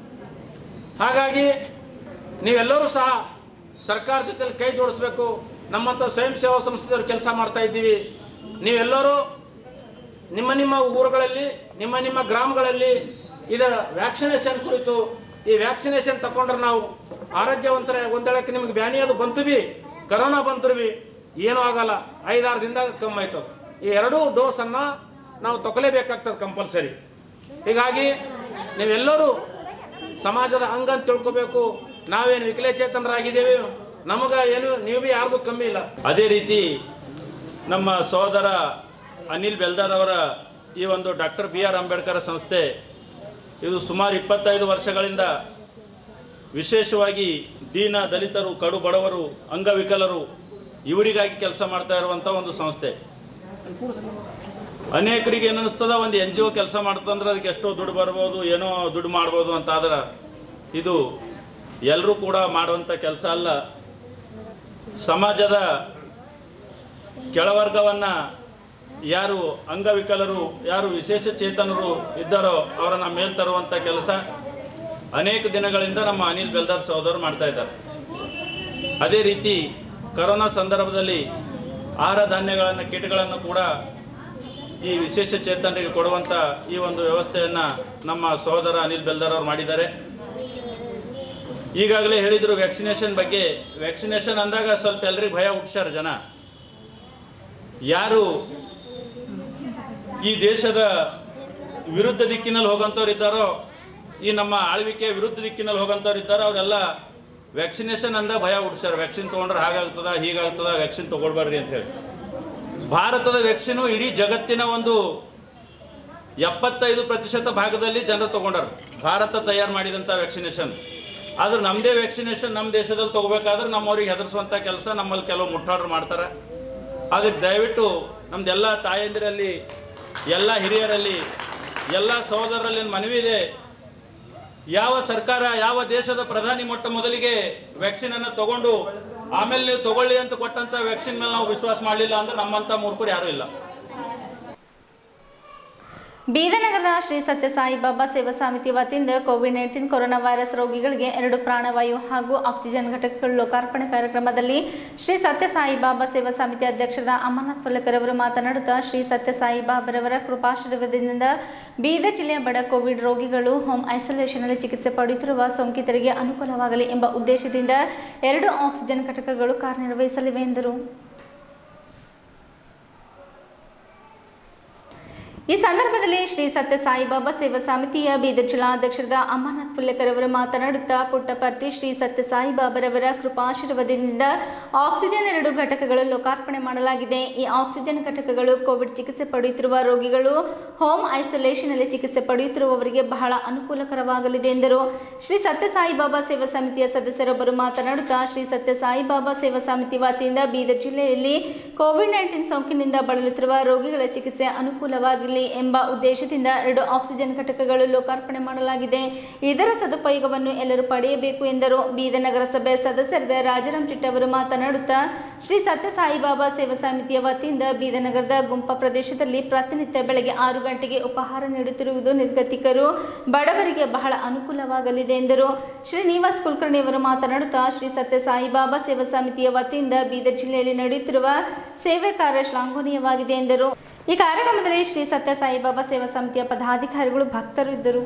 ಹಾಗಾಗಿ ನೀವೆಲ್ಲರೂ ಸಹ ಸರ್ಕಾರ ಜೊತೆಲಿ ಕೈ ಜೋಡಿಸ್ಬೇಕು ನಮ್ಮಂಥ ಸ್ವಯಂ ಸೇವಾ ಸಂಸ್ಥೆಯವರು ಕೆಲಸ ಮಾಡ್ತಾ ಇದ್ದೀವಿ ನೀವೆಲ್ಲರೂ ನಿಮ್ಮ ನಿಮ್ಮ ಊರುಗಳಲ್ಲಿ ನಿಮ್ಮ ನಿಮ್ಮ ಗ್ರಾಮಗಳಲ್ಲಿ ಇದರ ವ್ಯಾಕ್ಸಿನೇಷನ್ ಕುರಿತು ಈ ವ್ಯಾಕ್ಸಿನೇಷನ್ ತಗೊಂಡ್ರೆ ನಾವು ಆರೋಗ್ಯವಂತರ ಒಂದೇಳಕ್ಕೆ ನಿಮಗೆ ಬ್ಯಾನಿ ಅದು ಬಂತು ಬಿ ಕರೋನಾ ಬಂತು ಬಿ ಏನೂ ಆಗಲ್ಲ ಐದಾರು ದಿನದಾಗ ಕಮ್ಮಿ ಆಯ್ತದೆ ಈ ಎರಡೂ ಡೋಸನ್ನು ನಾವು ತಗೊಲೇಬೇಕಾಗ್ತದೆ ಕಂಪಲ್ಸರಿ ಹೀಗಾಗಿ ನೀವೆಲ್ಲರೂ ಸಮಾಜದ ಅಂಗ ಅಂತ ತಿಳ್ಕೊಬೇಕು ನಾವೇನು ವಿಕಲಚೇತನರಾಗಿದ್ದೇವೆ ನಮಗ ಏನು ನೀವು ಬಿ ಯಾರಿಗೂ ಕಮ್ಮಿ ಇಲ್ಲ ಅದೇ ರೀತಿ ನಮ್ಮ ಸಹೋದರ ಅನಿಲ್ ಬೆಲ್ದಾರ್ ಅವರ ಈ ಒಂದು ಡಾಕ್ಟರ್ ಬಿ ಆರ್ ಅಂಬೇಡ್ಕರ್ ಸಂಸ್ಥೆ ಇದು ಸುಮಾರು ಇಪ್ಪತ್ತೈದು ವರ್ಷಗಳಿಂದ ವಿಶೇಷವಾಗಿ ದೀನ ದಲಿತರು ಕಡು ಬಡವರು ಅಂಗವಿಕಲರು ಇವರಿಗಾಗಿ ಕೆಲಸ ಮಾಡ್ತಾ ಇರುವಂಥ ಒಂದು ಸಂಸ್ಥೆ ಅನೇಕರಿಗೆ ಏನು ಅನಿಸ್ತದ ಒಂದು ಎನ್ ಜಿ ಒ ಕೆಲಸ ಮಾಡ್ತಂದ್ರೆ ಅದಕ್ಕೆ ಎಷ್ಟೋ ದುಡ್ಡು ಬರ್ಬೋದು ಏನೋ ದುಡ್ಡು ಮಾಡ್ಬೋದು ಅಂತ ಆದ್ರೆ ಇದು ಎಲ್ಲರೂ ಕೂಡ ಮಾಡುವಂಥ ಕೆಲಸ ಅಲ್ಲ ಸಮಾಜದ ಕೆಳವರ್ಗವನ್ನು ಯಾರು ಅಂಗವಿಕಲರು ಯಾರು ವಿಶೇಷ ಚೇತನರು ಇದ್ದಾರೋ ಅವರನ್ನು ಮೇಲ್ ತರುವಂಥ ಕೆಲಸ ಅನೇಕ ದಿನಗಳಿಂದ ನಮ್ಮ ಅನಿಲ್ ಬೆಲ್ದಾರ್ ಸಹೋದರು ಮಾಡ್ತಾ ಇದ್ದಾರೆ ಅದೇ ರೀತಿ ಕರೋನಾ ಸಂದರ್ಭದಲ್ಲಿ ಆಹಾರ ಧಾನ್ಯಗಳನ್ನು ಕಿಟ್ಗಳನ್ನು ಕೂಡ ಈ ವಿಶೇಷ ಚೇತನರಿಗೆ ಕೊಡುವಂಥ ಈ ಒಂದು ವ್ಯವಸ್ಥೆಯನ್ನು ನಮ್ಮ ಸಹೋದರ ಅನಿಲ್ ಬೆಲ್ದಾರ್ ಅವರು ಮಾಡಿದ್ದಾರೆ ಈಗಾಗಲೇ ಹೇಳಿದರು ವ್ಯಾಕ್ಸಿನೇಷನ್ ಬಗ್ಗೆ ವ್ಯಾಕ್ಸಿನೇಷನ್ ಅಂದಾಗ ಸ್ವಲ್ಪ ಎಲ್ರಿಗೆ ಭಯ ಹುಟ್ಟಿಸ್ಯಾರ ಜನ ಯಾರು ಈ ದೇಶದ ವಿರುದ್ಧ ದಿಕ್ಕಿನಲ್ಲಿ ಹೋಗೋಂಥವ್ರು ಇದ್ದಾರೋ ಈ ನಮ್ಮ ಆಳ್ವಿಕೆ ವಿರುದ್ಧ ದಿಕ್ಕಿನಲ್ಲಿ ಹೋಗೋಂಥವ್ರು ಇದ್ದಾರೋ ಅವರೆಲ್ಲ ವ್ಯಾಕ್ಸಿನೇಷನ್ ಅಂದ ಭಯ ಹುಟ್ಟಿಸ್ಯಾರ ವ್ಯಾಕ್ಸಿನ್ ತೊಗೊಂಡ್ರೆ ಹಾಗಾಗ್ತದ ಹೀಗಾಗ್ತದ ವ್ಯಾಕ್ಸಿನ್ ತೊಗೊಳ್ಬಾರ್ರಿ ಅಂತೇಳಿ ಭಾರತದ ವ್ಯಾಕ್ಸಿನು ಇಡೀ ಜಗತ್ತಿನ ಒಂದು ಎಪ್ಪತ್ತೈದು ಪ್ರತಿಶತ ಭಾಗದಲ್ಲಿ ಜನರು ತಗೊಂಡರು ಭಾರತ ತಯಾರು ಮಾಡಿದಂಥ ವ್ಯಾಕ್ಸಿನೇಷನ್ ಆದ್ರೆ ನಮ್ಮದೇ ವ್ಯಾಕ್ಸಿನೇಷನ್ ನಮ್ಮ ದೇಶದಲ್ಲಿ ತೊಗೋಬೇಕಾದ್ರೆ ನಮ್ಮವ್ರಿಗೆ ಹೆದರ್ಸುವಂಥ ಕೆಲಸ ನಮ್ಮಲ್ಲಿ ಕೆಲವು ಮುಟ್ಟಾಡ್ರು ಮಾಡ್ತಾರೆ ಅದಕ್ಕೆ ದಯವಿಟ್ಟು ನಮ್ದೆಲ್ಲ ತಾಯಂದಿರಲ್ಲಿ ಎಲ್ಲ ಹಿರಿಯರಲ್ಲಿ ಎಲ್ಲ ಸಹೋದರರಲ್ಲಿ ಮನವಿ ಇದೆ ಯಾವ ಸರ್ಕಾರ ಯಾವ ದೇಶದ ಪ್ರಧಾನಿ ಮೊಟ್ಟ ಮೊದಲಿಗೆ ವ್ಯಾಕ್ಸಿನ್ ಅನ್ನು ತಗೊಂಡು ಆಮೇಲೆ ನೀವು ತಗೊಳ್ಳಿ ಅಂತ ಕೊಟ್ಟಂತ ವ್ಯಾಕ್ಸಿನ್ ಮೇಲೆ ನಾವು ವಿಶ್ವಾಸ ಮಾಡಲಿಲ್ಲ ಅಂದ್ರೆ ನಮ್ಮಂತ ಮೂರ್ಖರು ಯಾರೂ ಇಲ್ಲ ಬೀದನಗರದ ಶ್ರೀ ಸತ್ಯಸಾಯಿ ಬಾಬಾ ಸೇವಾ ಸಮಿತಿ ವತಿಯಿಂದ ಕೋವಿಡ್ ನೈನ್ಟೀನ್ ಕೊರೋನಾ ವೈರಸ್ ರೋಗಿಗಳಿಗೆ ಎರಡು ಪ್ರಾಣವಾಯು ಹಾಗೂ ಆಕ್ಸಿಜನ್ ಘಟಕಗಳ ಲೋಕಾರ್ಪಣೆ ಕಾರ್ಯಕ್ರಮದಲ್ಲಿ ಶ್ರೀ ಸತ್ಯಸಾಯಿ ಬಾಬಾ ಸೇವಾ ಸಮಿತಿ ಅಧ್ಯಕ್ಷರಾದ ಅಮರನಾಥ್ ಫಲಕರ್ ಅವರು ಮಾತನಾಡುತ್ತಾ ಶ್ರೀ ಸತ್ಯಸಾಯಿ ಬಾಬರವರ ಕೃಪಾಶೀರ್ವಾದದಿಂದ ಬೀದರ್ ಜಿಲ್ಲೆಯ ಬಡ ಕೋವಿಡ್ ರೋಗಿಗಳು ಹೋಮ್ ಐಸೋಲೇಷನ್ನಲ್ಲಿ ಚಿಕಿತ್ಸೆ ಪಡೆಯುತ್ತಿರುವ ಸೋಂಕಿತರಿಗೆ ಅನುಕೂಲವಾಗಲಿ ಎಂಬ ಉದ್ದೇಶದಿಂದ ಎರಡು ಆಕ್ಸಿಜನ್ ಘಟಕಗಳು ಕಾರ್ಯನಿರ್ವಹಿಸಲಿವೆ ಎಂದರು ಈ ಸಂದರ್ಭದಲ್ಲಿ ಶ್ರೀ ಸತ್ಯ ಸಾಯಿಬಾಬಾ ಸೇವಾ ಸಮಿತಿಯ ಬೀದರ್ ಜಿಲ್ಲಾಧ್ಯಕ್ಷರಾದ ಅಮರನಾಥ್ ಫುಲ್ಲೇಕರ್ ಅವರು ಮಾತನಾಡುತ್ತಾ ಪುಟ್ಟಪರ್ತಿ ಶ್ರೀ ಸತ್ಯ ಸಾಯಿಬಾಬರವರ ಕೃಪಾಶೀರ್ವಾದದಿಂದ ಆಕ್ಸಿಜನ್ ಎರಡು ಘಟಕಗಳು ಲೋಕಾರ್ಪಣೆ ಮಾಡಲಾಗಿದೆ ಈ ಆಕ್ಸಿಜನ್ ಘಟಕಗಳು ಕೋವಿಡ್ ಚಿಕಿತ್ಸೆ ಪಡೆಯುತ್ತಿರುವ ರೋಗಿಗಳು ಹೋಮ್ ಐಸೋಲೇಷನ್ನಲ್ಲಿ ಚಿಕಿತ್ಸೆ ಪಡೆಯುತ್ತಿರುವವರಿಗೆ ಬಹಳ ಅನುಕೂಲಕರವಾಗಲಿದೆ ಎಂದರು ಶ್ರೀ ಸತ್ಯ ಸಾಯಿಬಾಬಾ ಸೇವಾ ಸಮಿತಿಯ ಸದಸ್ಯರೊಬ್ಬರು ಮಾತನಾಡುತ್ತಾ ಶ್ರೀ ಸತ್ಯ ಸಾಯಿಬಾಬಾ ಸೇವಾ ಸಮಿತಿ ವತಿಯಿಂದ ಬೀದರ್ ಜಿಲ್ಲೆಯಲ್ಲಿ ಕೋವಿಡ್ ನೈನ್ಟೀನ್ ಸೋಂಕಿನಿಂದ ಬಳಲುತ್ತಿರುವ ರೋಗಿಗಳ ಚಿಕಿತ್ಸೆ ಅನುಕೂಲವಾಗಲಿ ಸಾಧ್ಯವಾಗಲಿ ಎಂಬ ಉದ್ದೇಶದಿಂದ ಎರಡು ಆಕ್ಸಿಜನ್ ಘಟಕಗಳು ಲೋಕಾರ್ಪಣೆ ಮಾಡಲಾಗಿದೆ ಇದರ ಸದುಪಯೋಗವನ್ನು ಎಲ್ಲರೂ ಪಡೆಯಬೇಕು ಎಂದರು ಬೀದರ್ ನಗರಸಭೆ ಸದಸ್ಯರಾದ ರಾಜಾರಾಮ್ ಚಿಟ್ಟ ಅವರು ಮಾತನಾಡುತ್ತಾ ಶ್ರೀ ಸತ್ಯ ಸಾಯಿಬಾಬಾ ಸೇವಾ ಸಮಿತಿಯ ವತಿಯಿಂದ ಬೀದರ್ ನಗರದ ಗುಂಪ ಪ್ರದೇಶದಲ್ಲಿ ಪ್ರತಿನಿತ್ಯ ಬೆಳಗ್ಗೆ ಆರು ಗಂಟೆಗೆ ಉಪಹಾರ ನೀಡುತ್ತಿರುವುದು ನಿರ್ಗತಿಕರು ಬಡವರಿಗೆ ಬಹಳ ಅನುಕೂಲವಾಗಲಿದೆ ಎಂದರು ಶ್ರೀನಿವಾಸ್ ಕುಲಕರ್ಣಿ ಅವರು ಮಾತನಾಡುತ್ತಾ ಶ್ರೀ ಸತ್ಯ ಸಾಯಿಬಾಬಾ ಸೇವಾ ಸಮಿತಿಯ ವತಿಯಿಂದ ಬೀದರ್ ಜಿಲ್ಲೆಯಲ್ಲಿ ನಡೆಯುತ್ತಿರುವ ಸೇವೆ ಕಾರ್ಯ ಶ್ಲಾಘನೀಯವಾಗಿದೆ ಎಂದರು ಈ ಕಾರ್ಯಕ್ರಮದಲ್ಲಿ ಶ್ರೀ ಸತ್ಯ ಸಾಯಿಬಾಬಾ ಸೇವಾ ಸಮಿತಿಯ ಪದಾಧಿಕಾರಿಗಳು ಭಕ್ತರು ಇದ್ದರು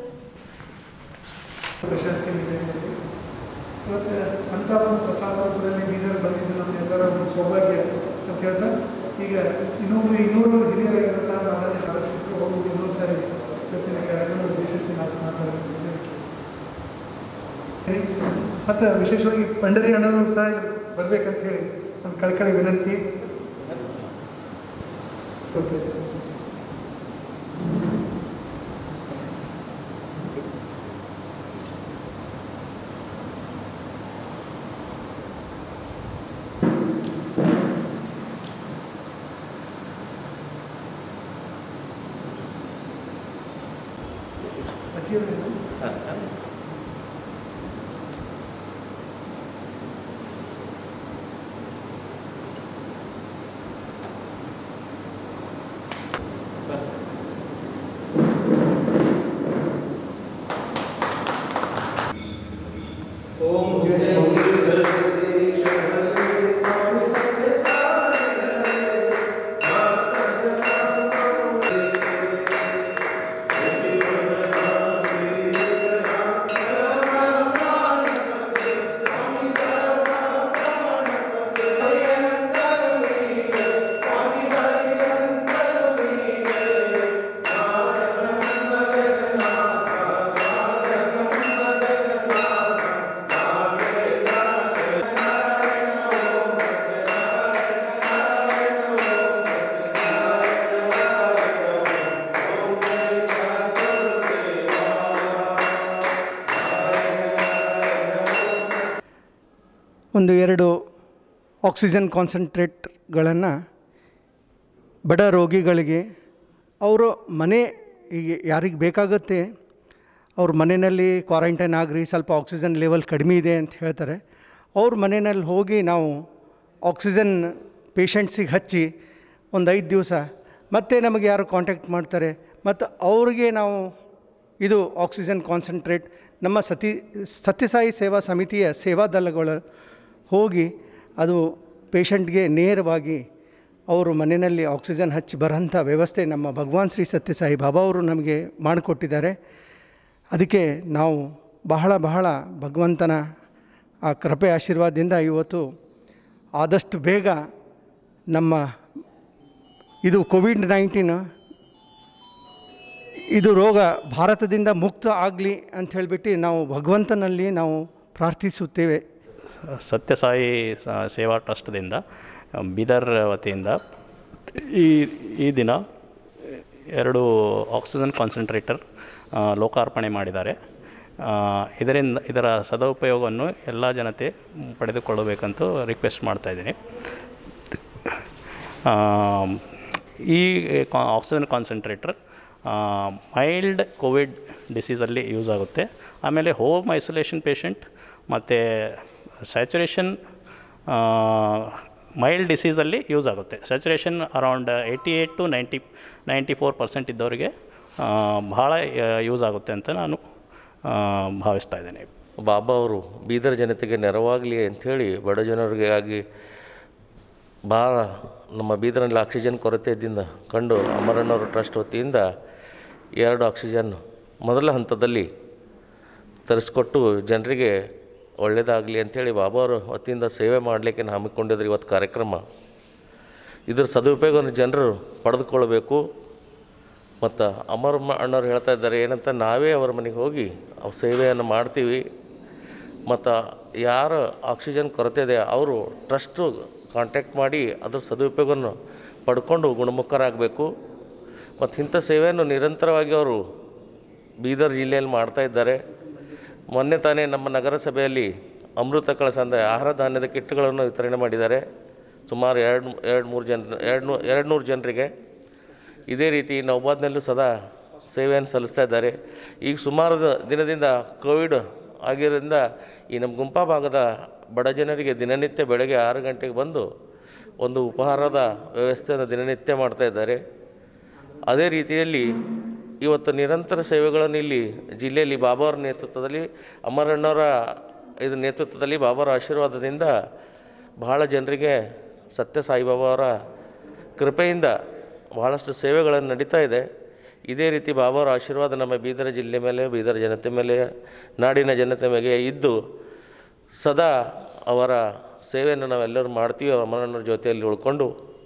ಮತ್ತು ಅಂಥ ಒಂದು ಪ್ರಸಾದ ರೂಪದಲ್ಲಿ ಬೀದರ್ ಬಂದಿದ್ದು ನಮ್ಮೆಲ್ಲರ ಒಂದು ಸೌಭಾಗ್ಯ ಅಂತ ಹೇಳ್ತಾ ಈಗ ಇನ್ನೊಬ್ಬರು ಇನ್ನೂರು ಹಿರಿಯರಾಗಿರುವಂಥ ಮಾನ್ಯ ಶಾಸಕರು ಹೋಗಿ ಇನ್ನೊಂದು ಸಾರಿ ಇವತ್ತಿನ ಕಾರ್ಯಕ್ರಮ ಉದ್ದೇಶಿಸಿ ನಾನು ಮಾತಾಡ್ತಿದ್ದೇನೆ ಮತ್ತು ವಿಶೇಷವಾಗಿ ಪಂಡರಿ ಅಣ್ಣನವರು ಸಹ ಬರಬೇಕಂತ ಹೇಳಿ ಒಂದು ಕಳ್ಕಳಿ ವಿನಂತಿ ಒಂದು ಎರಡು ಆಕ್ಸಿಜನ್ ಕಾನ್ಸಂಟ್ರೇಟ್ಗಳನ್ನು ಬಡ ರೋಗಿಗಳಿಗೆ ಅವರು ಮನೆ ಈಗ ಯಾರಿಗೆ ಬೇಕಾಗುತ್ತೆ ಅವ್ರ ಮನೆಯಲ್ಲಿ ಕ್ವಾರಂಟೈನ್ ಆಗ್ರಿ ಸ್ವಲ್ಪ ಆಕ್ಸಿಜನ್ ಲೆವೆಲ್ ಕಡಿಮೆ ಇದೆ ಅಂತ ಹೇಳ್ತಾರೆ ಅವ್ರ ಮನೆಯಲ್ಲಿ ಹೋಗಿ ನಾವು ಆಕ್ಸಿಜನ್ ಪೇಷಂಟ್ಸಿಗೆ ಹಚ್ಚಿ ಒಂದು ಐದು ದಿವಸ ಮತ್ತೆ ನಮಗೆ ಯಾರು ಕಾಂಟ್ಯಾಕ್ಟ್ ಮಾಡ್ತಾರೆ ಮತ್ತು ಅವ್ರಿಗೆ ನಾವು ಇದು ಆಕ್ಸಿಜನ್ ಕಾನ್ಸಂಟ್ರೇಟ್ ನಮ್ಮ ಸತಿ ಸತ್ಯಸಾಯಿ ಸೇವಾ ಸಮಿತಿಯ ಸೇವಾ ದಳಗಳು ಹೋಗಿ ಅದು ಪೇಷಂಟ್ಗೆ ನೇರವಾಗಿ ಅವರು ಮನೆಯಲ್ಲಿ ಆಕ್ಸಿಜನ್ ಹಚ್ಚಿ ಬರೋಂಥ ವ್ಯವಸ್ಥೆ ನಮ್ಮ ಭಗವಾನ್ ಶ್ರೀ ಸತ್ಯಸಾಯಿ ಬಾಬಾ ಅವರು ನಮಗೆ ಮಾಡಿಕೊಟ್ಟಿದ್ದಾರೆ ಅದಕ್ಕೆ ನಾವು ಬಹಳ ಬಹಳ ಭಗವಂತನ ಆ ಕೃಪೆ ಆಶೀರ್ವಾದದಿಂದ ಇವತ್ತು ಆದಷ್ಟು ಬೇಗ ನಮ್ಮ ಇದು ಕೋವಿಡ್ ನೈನ್ಟೀನ್ ಇದು ರೋಗ ಭಾರತದಿಂದ ಮುಕ್ತ ಆಗಲಿ ಅಂತ ಹೇಳಿಬಿಟ್ಟು ನಾವು ಭಗವಂತನಲ್ಲಿ ನಾವು ಪ್ರಾರ್ಥಿಸುತ್ತೇವೆ ಸತ್ಯಸಾಯಿ ಸ- ಸೇವಾ ಟ್ರಸ್ಟ್ದಿಂದ ಬೀದರ್ ವತಿಯಿಂದ ಈ ಈ ದಿನ ಎರಡು ಆಕ್ಸಿಜನ್ ಕಾನ್ಸಂಟ್ರೇಟರ್ ಆ, ಲೋಕಾರ್ಪಣೆ ಮಾಡಿದ್ದಾರೆ ಆ, ಇದರಿಂದ ಇದರ ಸದುಪಯೋಗವನ್ನು ಎಲ್ಲ ಜನತೆ ಪಡೆದುಕೊಳ್ಳಬೇಕಂತ ರಿಕ್ವೆಸ್ಟ್ ಮಾಡ್ತಾಯಿದ್ದೀನಿ ಈ ಕಾ ಆಕ್ಸಿಜನ್ ಕಾನ್ಸಂಟ್ರೇಟರ್ ಮೈಲ್ಡ್ ಕೋವಿಡ್ ಡಿಸೀಸಲ್ಲಿ ಯೂಸ್ ಆಗುತ್ತೆ ಆಮೇಲೆ ಹೋಮ್ ಐಸೋಲೇಷನ್ ಪೇಷಂಟ್ ಮತ್ತು ಸ್ಯಾಚುರೇಷನ್ ಮೈಲ್ಡ್ ಡಿಸೀಸಲ್ಲಿ ಯೂಸ್ ಆಗುತ್ತೆ saturation around eighty eight to ninety ninety four percent ಇದ್ದವರಿಗೆ ಆ, ಬಹಳ ಯೂಸ್ ಆಗುತ್ತೆ ಅಂತ ನಾನು ಆ, ಭಾವಿಸ್ತಾ ಇದ್ದೇನೆ ಬಾಬಾ ಅವರು ಬೀದರ್ ಜನತೆಗೆ ನೆರವಾಗಲಿ ಅಂಥೇಳಿ ಬಡ ಜನರಿಗೆ ಆಗಿ ಭಾಳ ನಮ್ಮ ಬೀದರ್ನಲ್ಲಿ ಆಕ್ಸಿಜನ್ ಕೊರತೆಯಿಂದ ಕಂಡು ಅಮರಣ್ಣವರ ಟ್ರಸ್ಟ್ ವತಿಯಿಂದ ಎರಡು ಆಕ್ಸಿಜನ್ ಮೊದಲ ಹಂತದಲ್ಲಿ ತರಿಸ್ಕೊಟ್ಟು ಜನರಿಗೆ ಒಳ್ಳೆಯದಾಗಲಿ ಅಂಥೇಳಿ ಬಾಬಾ ಅವರ ವತಿಯಿಂದ ಸೇವೆ ಮಾಡಲಿಕ್ಕೆ ನಾವು ಹಮ್ಮಿಕೊಂಡಿದ್ರೆ ಇವತ್ತು ಕಾರ್ಯಕ್ರಮ ಇದರ ಸದುಪಯೋಗವನ್ನು ಜನರು ಪಡೆದುಕೊಳ್ಬೇಕು ಮತ್ತು ಅಮರ ಮ- ಅಣ್ಣವ್ರು ಹೇಳ್ತಾ ಇದ್ದಾರೆ ಏನಂತ ನಾವೇ ಅವರ ಮನೆಗೆ ಹೋಗಿ ಅವ್ರ ಸೇವೆಯನ್ನು ಮಾಡ್ತೀವಿ ಮತ್ತು ಯಾರು ಆಕ್ಸಿಜನ್ ಕೊರತೆ ಇದೆ ಅವರು ಟ್ರಸ್ಟು ಕಾಂಟ್ಯಾಕ್ಟ್ ಮಾಡಿ ಅದ್ರ ಸದುಪಯೋಗವನ್ನು ಪಡ್ಕೊಂಡು ಗುಣಮುಖರಾಗಬೇಕು ಮತ್ತು ಇಂಥ ಸೇವೆಯನ್ನು ನಿರಂತರವಾಗಿ ಅವರು ಬೀದರ್ ಜಿಲ್ಲೆಯಲ್ಲಿ ಮಾಡ್ತಾ ಇದ್ದಾರೆ ಮೊನ್ನೆ ತಾನೇ ನಮ್ಮ ನಗರಸಭೆಯಲ್ಲಿ ಅಮೃತ ಕಳಸ ಅಂದರೆ ಆಹಾರ ಧಾನ್ಯದ ಕಿಟ್ಗಳನ್ನು ವಿತರಣೆ ಮಾಡಿದ್ದಾರೆ ಸುಮಾರು ಎರಡು ಎರಡು ಮೂರು ಜನ ಎರಡು ನೂ ಎರಡು ನೂರು ಜನರಿಗೆ ಇದೇ ರೀತಿ ನೌಬಾದ್ನಲ್ಲೂ ಸದಾ ಸೇವೆಯನ್ನು ಸಲ್ಲಿಸ್ತಾ ಇದ್ದಾರೆ ಈಗ ಸುಮಾರು ದಿನದಿಂದ ಕೋವಿಡ್ ಆಗಿರೋದ್ರಿಂದ ಈ ನಮ್ಮ ಗುಂಪಾ ಭಾಗದ ಬಡ ಜನರಿಗೆ ದಿನನಿತ್ಯ ಬೆಳಗ್ಗೆ ಆರು ಗಂಟೆಗೆ ಬಂದು ಒಂದು ಉಪಹಾರದ ವ್ಯವಸ್ಥೆಯನ್ನು ದಿನನಿತ್ಯ ಮಾಡ್ತಾ ಇದ್ದಾರೆ ಅದೇ ರೀತಿಯಲ್ಲಿ ಇವತ್ತು ನಿರಂತರ ಸೇವೆಗಳನ್ನು ಇಲ್ಲಿ ಜಿಲ್ಲೆಯಲ್ಲಿ ಬಾಬಾವ್ರ ನೇತೃತ್ವದಲ್ಲಿ ಅಮರಣ್ಣವರ ಇದು ನೇತೃತ್ವದಲ್ಲಿ ಬಾಬಾರ ಆಶೀರ್ವಾದದಿಂದ ಬಹಳ ಜನರಿಗೆ ಸತ್ಯ ಸಾಯಿಬಾಬಾ ಅವರ ಕೃಪೆಯಿಂದ ಬಹಳಷ್ಟು ಸೇವೆಗಳನ್ನು ನಡೀತಾ ಇದೆ ಇದೇ ರೀತಿ ಬಾಬಾವರ ಆಶೀರ್ವಾದ ನಮ್ಮ ಬೀದರ ಜಿಲ್ಲೆ ಮೇಲೆ ಬೀದರ ಜನತೆ ಮೇಲೆ ನಾಡಿನ ಜನತೆ ಮೇಲೆ ಇದ್ದು ಸದಾ ಅವರ ಸೇವೆಯನ್ನು ನಾವೆಲ್ಲರೂ ಮಾಡ್ತೀವಿ ಅಮರಣ್ಣವ್ರ ಜೊತೆಯಲ್ಲಿ ಉಳ್ಕೊಂಡು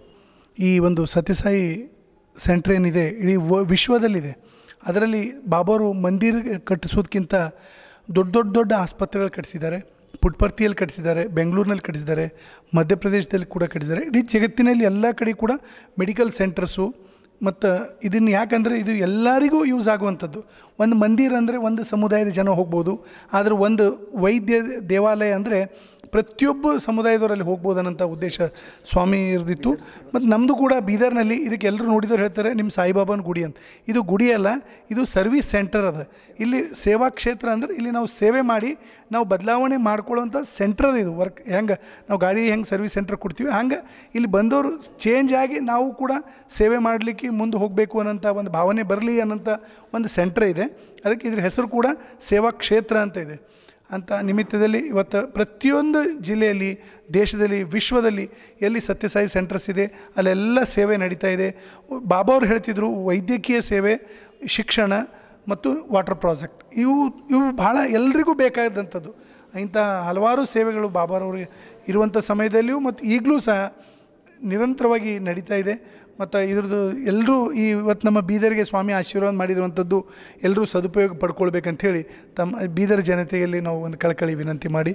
ಈ ಒಂದು ಸತ್ಯಸಾಯಿ ಸೆಂಟ್ರ್ ಏನಿದೆ ಇಡೀ ವ ವಿಶ್ವದಲ್ಲಿದೆ ಅದರಲ್ಲಿ ಬಾಬಾರು ಮಂದಿರ ಕಟ್ಟಿಸೋದಕ್ಕಿಂತ ದೊಡ್ಡ ದೊಡ್ಡ ದೊಡ್ಡ ಆಸ್ಪತ್ರೆಗಳು ಕಟ್ಟಿಸಿದ್ದಾರೆ ಪುಟ್ಪರ್ತಿಯಲ್ಲಿ ಕಟ್ಟಿಸಿದ್ದಾರೆ ಬೆಂಗಳೂರಿನಲ್ಲಿ ಕಟ್ಟಿಸಿದ್ದಾರೆ ಮಧ್ಯಪ್ರದೇಶದಲ್ಲಿ ಕೂಡ ಕಟ್ಟಿಸಿದ್ದಾರೆ ಇಡೀ ಜಗತ್ತಿನಲ್ಲಿ ಎಲ್ಲ ಕಡೆ ಕೂಡ ಮೆಡಿಕಲ್ ಸೆಂಟರ್ಸು ಮತ್ತು ಇದನ್ನು ಯಾಕಂದರೆ ಇದು ಎಲ್ಲರಿಗೂ ಯೂಸ್ ಆಗುವಂಥದ್ದು ಒಂದು ಮಂದಿರ ಅಂದರೆ ಒಂದು ಸಮುದಾಯದ ಜನ ಹೋಗ್ಬೋದು ಆದರೆ ಒಂದು ವೈದ್ಯ ದೇವಾಲಯ ಅಂದರೆ ಪ್ರತಿಯೊಬ್ಬ ಸಮುದಾಯದವರಲ್ಲಿ ಹೋಗ್ಬೋದು ಅನ್ನೋಂಥ ಉದ್ದೇಶ ಸ್ವಾಮಿ ಇರ್ದಿತ್ತು ಮತ್ತು ನಮ್ಮದು ಕೂಡ ಬೀದರ್ನಲ್ಲಿ ಇದಕ್ಕೆ ಎಲ್ಲರೂ ನೋಡಿದವ್ರು ಹೇಳ್ತಾರೆ ನಿಮ್ಮ ಸಾಯಿಬಾಬಾನ ಗುಡಿ ಅಂತ ಇದು ಗುಡಿ ಅಲ್ಲ ಇದು ಸರ್ವಿಸ್ ಸೆಂಟರ್ ಅದ ಇಲ್ಲಿ ಸೇವಾ ಕ್ಷೇತ್ರ ಅಂದ್ರೆ ಇಲ್ಲಿ ನಾವು ಸೇವೆ ಮಾಡಿ ನಾವು ಬದಲಾವಣೆ ಮಾಡ್ಕೊಳ್ಳೋಂಥ ಸೆಂಟ್ರ್ ಅದ ಇದು ವರ್ಕ್ ಹೆಂಗೆ ನಾವು ಗಾಡಿ ಹೆಂಗೆ ಸರ್ವಿಸ್ ಸೆಂಟರ್ ಕೊಡ್ತೀವಿ ಹಂಗೆ ಇಲ್ಲಿ ಬಂದವರು ಚೇಂಜ್ ಆಗಿ ನಾವು ಕೂಡ ಸೇವೆ ಮಾಡಲಿಕ್ಕೆ ಮುಂದೆ ಹೋಗಬೇಕು ಅನ್ನೋಂಥ ಒಂದು ಭಾವನೆ ಬರಲಿ ಅನ್ನೋಂಥ ಒಂದು ಸೆಂಟ್ರ್ ಇದೆ ಅದಕ್ಕೆ ಇದ್ರ ಹೆಸರು ಕೂಡ ಸೇವಾ ಕ್ಷೇತ್ರ ಅಂತ ಇದೆ ಅಂತ ನಿಮಿತ್ತದಲ್ಲಿ ಇವತ್ತು ಪ್ರತಿಯೊಂದು ಜಿಲ್ಲೆಯಲ್ಲಿ ದೇಶದಲ್ಲಿ ವಿಶ್ವದಲ್ಲಿ ಎಲ್ಲಿ ಸತ್ಯಸಾಯಿ ಸೆಂಟರ್ಸ್ ಇದೆ ಅಲ್ಲೆಲ್ಲ ಸೇವೆ ನಡೀತಾ ಇದೆ ಬಾಬಾ ಅವ್ರು ಹೇಳ್ತಿದ್ರು ವೈದ್ಯಕೀಯ ಸೇವೆ ಶಿಕ್ಷಣ ಮತ್ತು ವಾಟರ್ ಪ್ರಾಜೆಕ್ಟ್ ಇವು ಇವು ಭಾಳ ಎಲ್ರಿಗೂ ಬೇಕಾದಂಥದ್ದು ಇಂಥ ಹಲವಾರು ಸೇವೆಗಳು ಬಾಬಾರವ್ರಿಗೆ ಇರುವಂಥ ಸಮಯದಲ್ಲಿಯೂ ಮತ್ತು ಈಗಲೂ ಸಹ ನಿರಂತರವಾಗಿ ನಡೀತಾ ಇದೆ ಮತ್ತು ಇದ್ರದ್ದು ಎಲ್ಲರೂ ಈ ಇವತ್ತು ನಮ್ಮ ಬೀದರ್ಗೆ ಸ್ವಾಮಿ ಆಶೀರ್ವಾದ ಮಾಡಿರುವಂಥದ್ದು ಎಲ್ಲರೂ ಸದುಪಯೋಗ ಪಡ್ಕೊಳ್ಬೇಕಂಥೇಳಿ ತಮ್ಮ ಬೀದರ್ ಜನತೆಯಲ್ಲಿ ನಾವು ಒಂದು ಕಳಕಳಿ ವಿನಂತಿ ಮಾಡಿ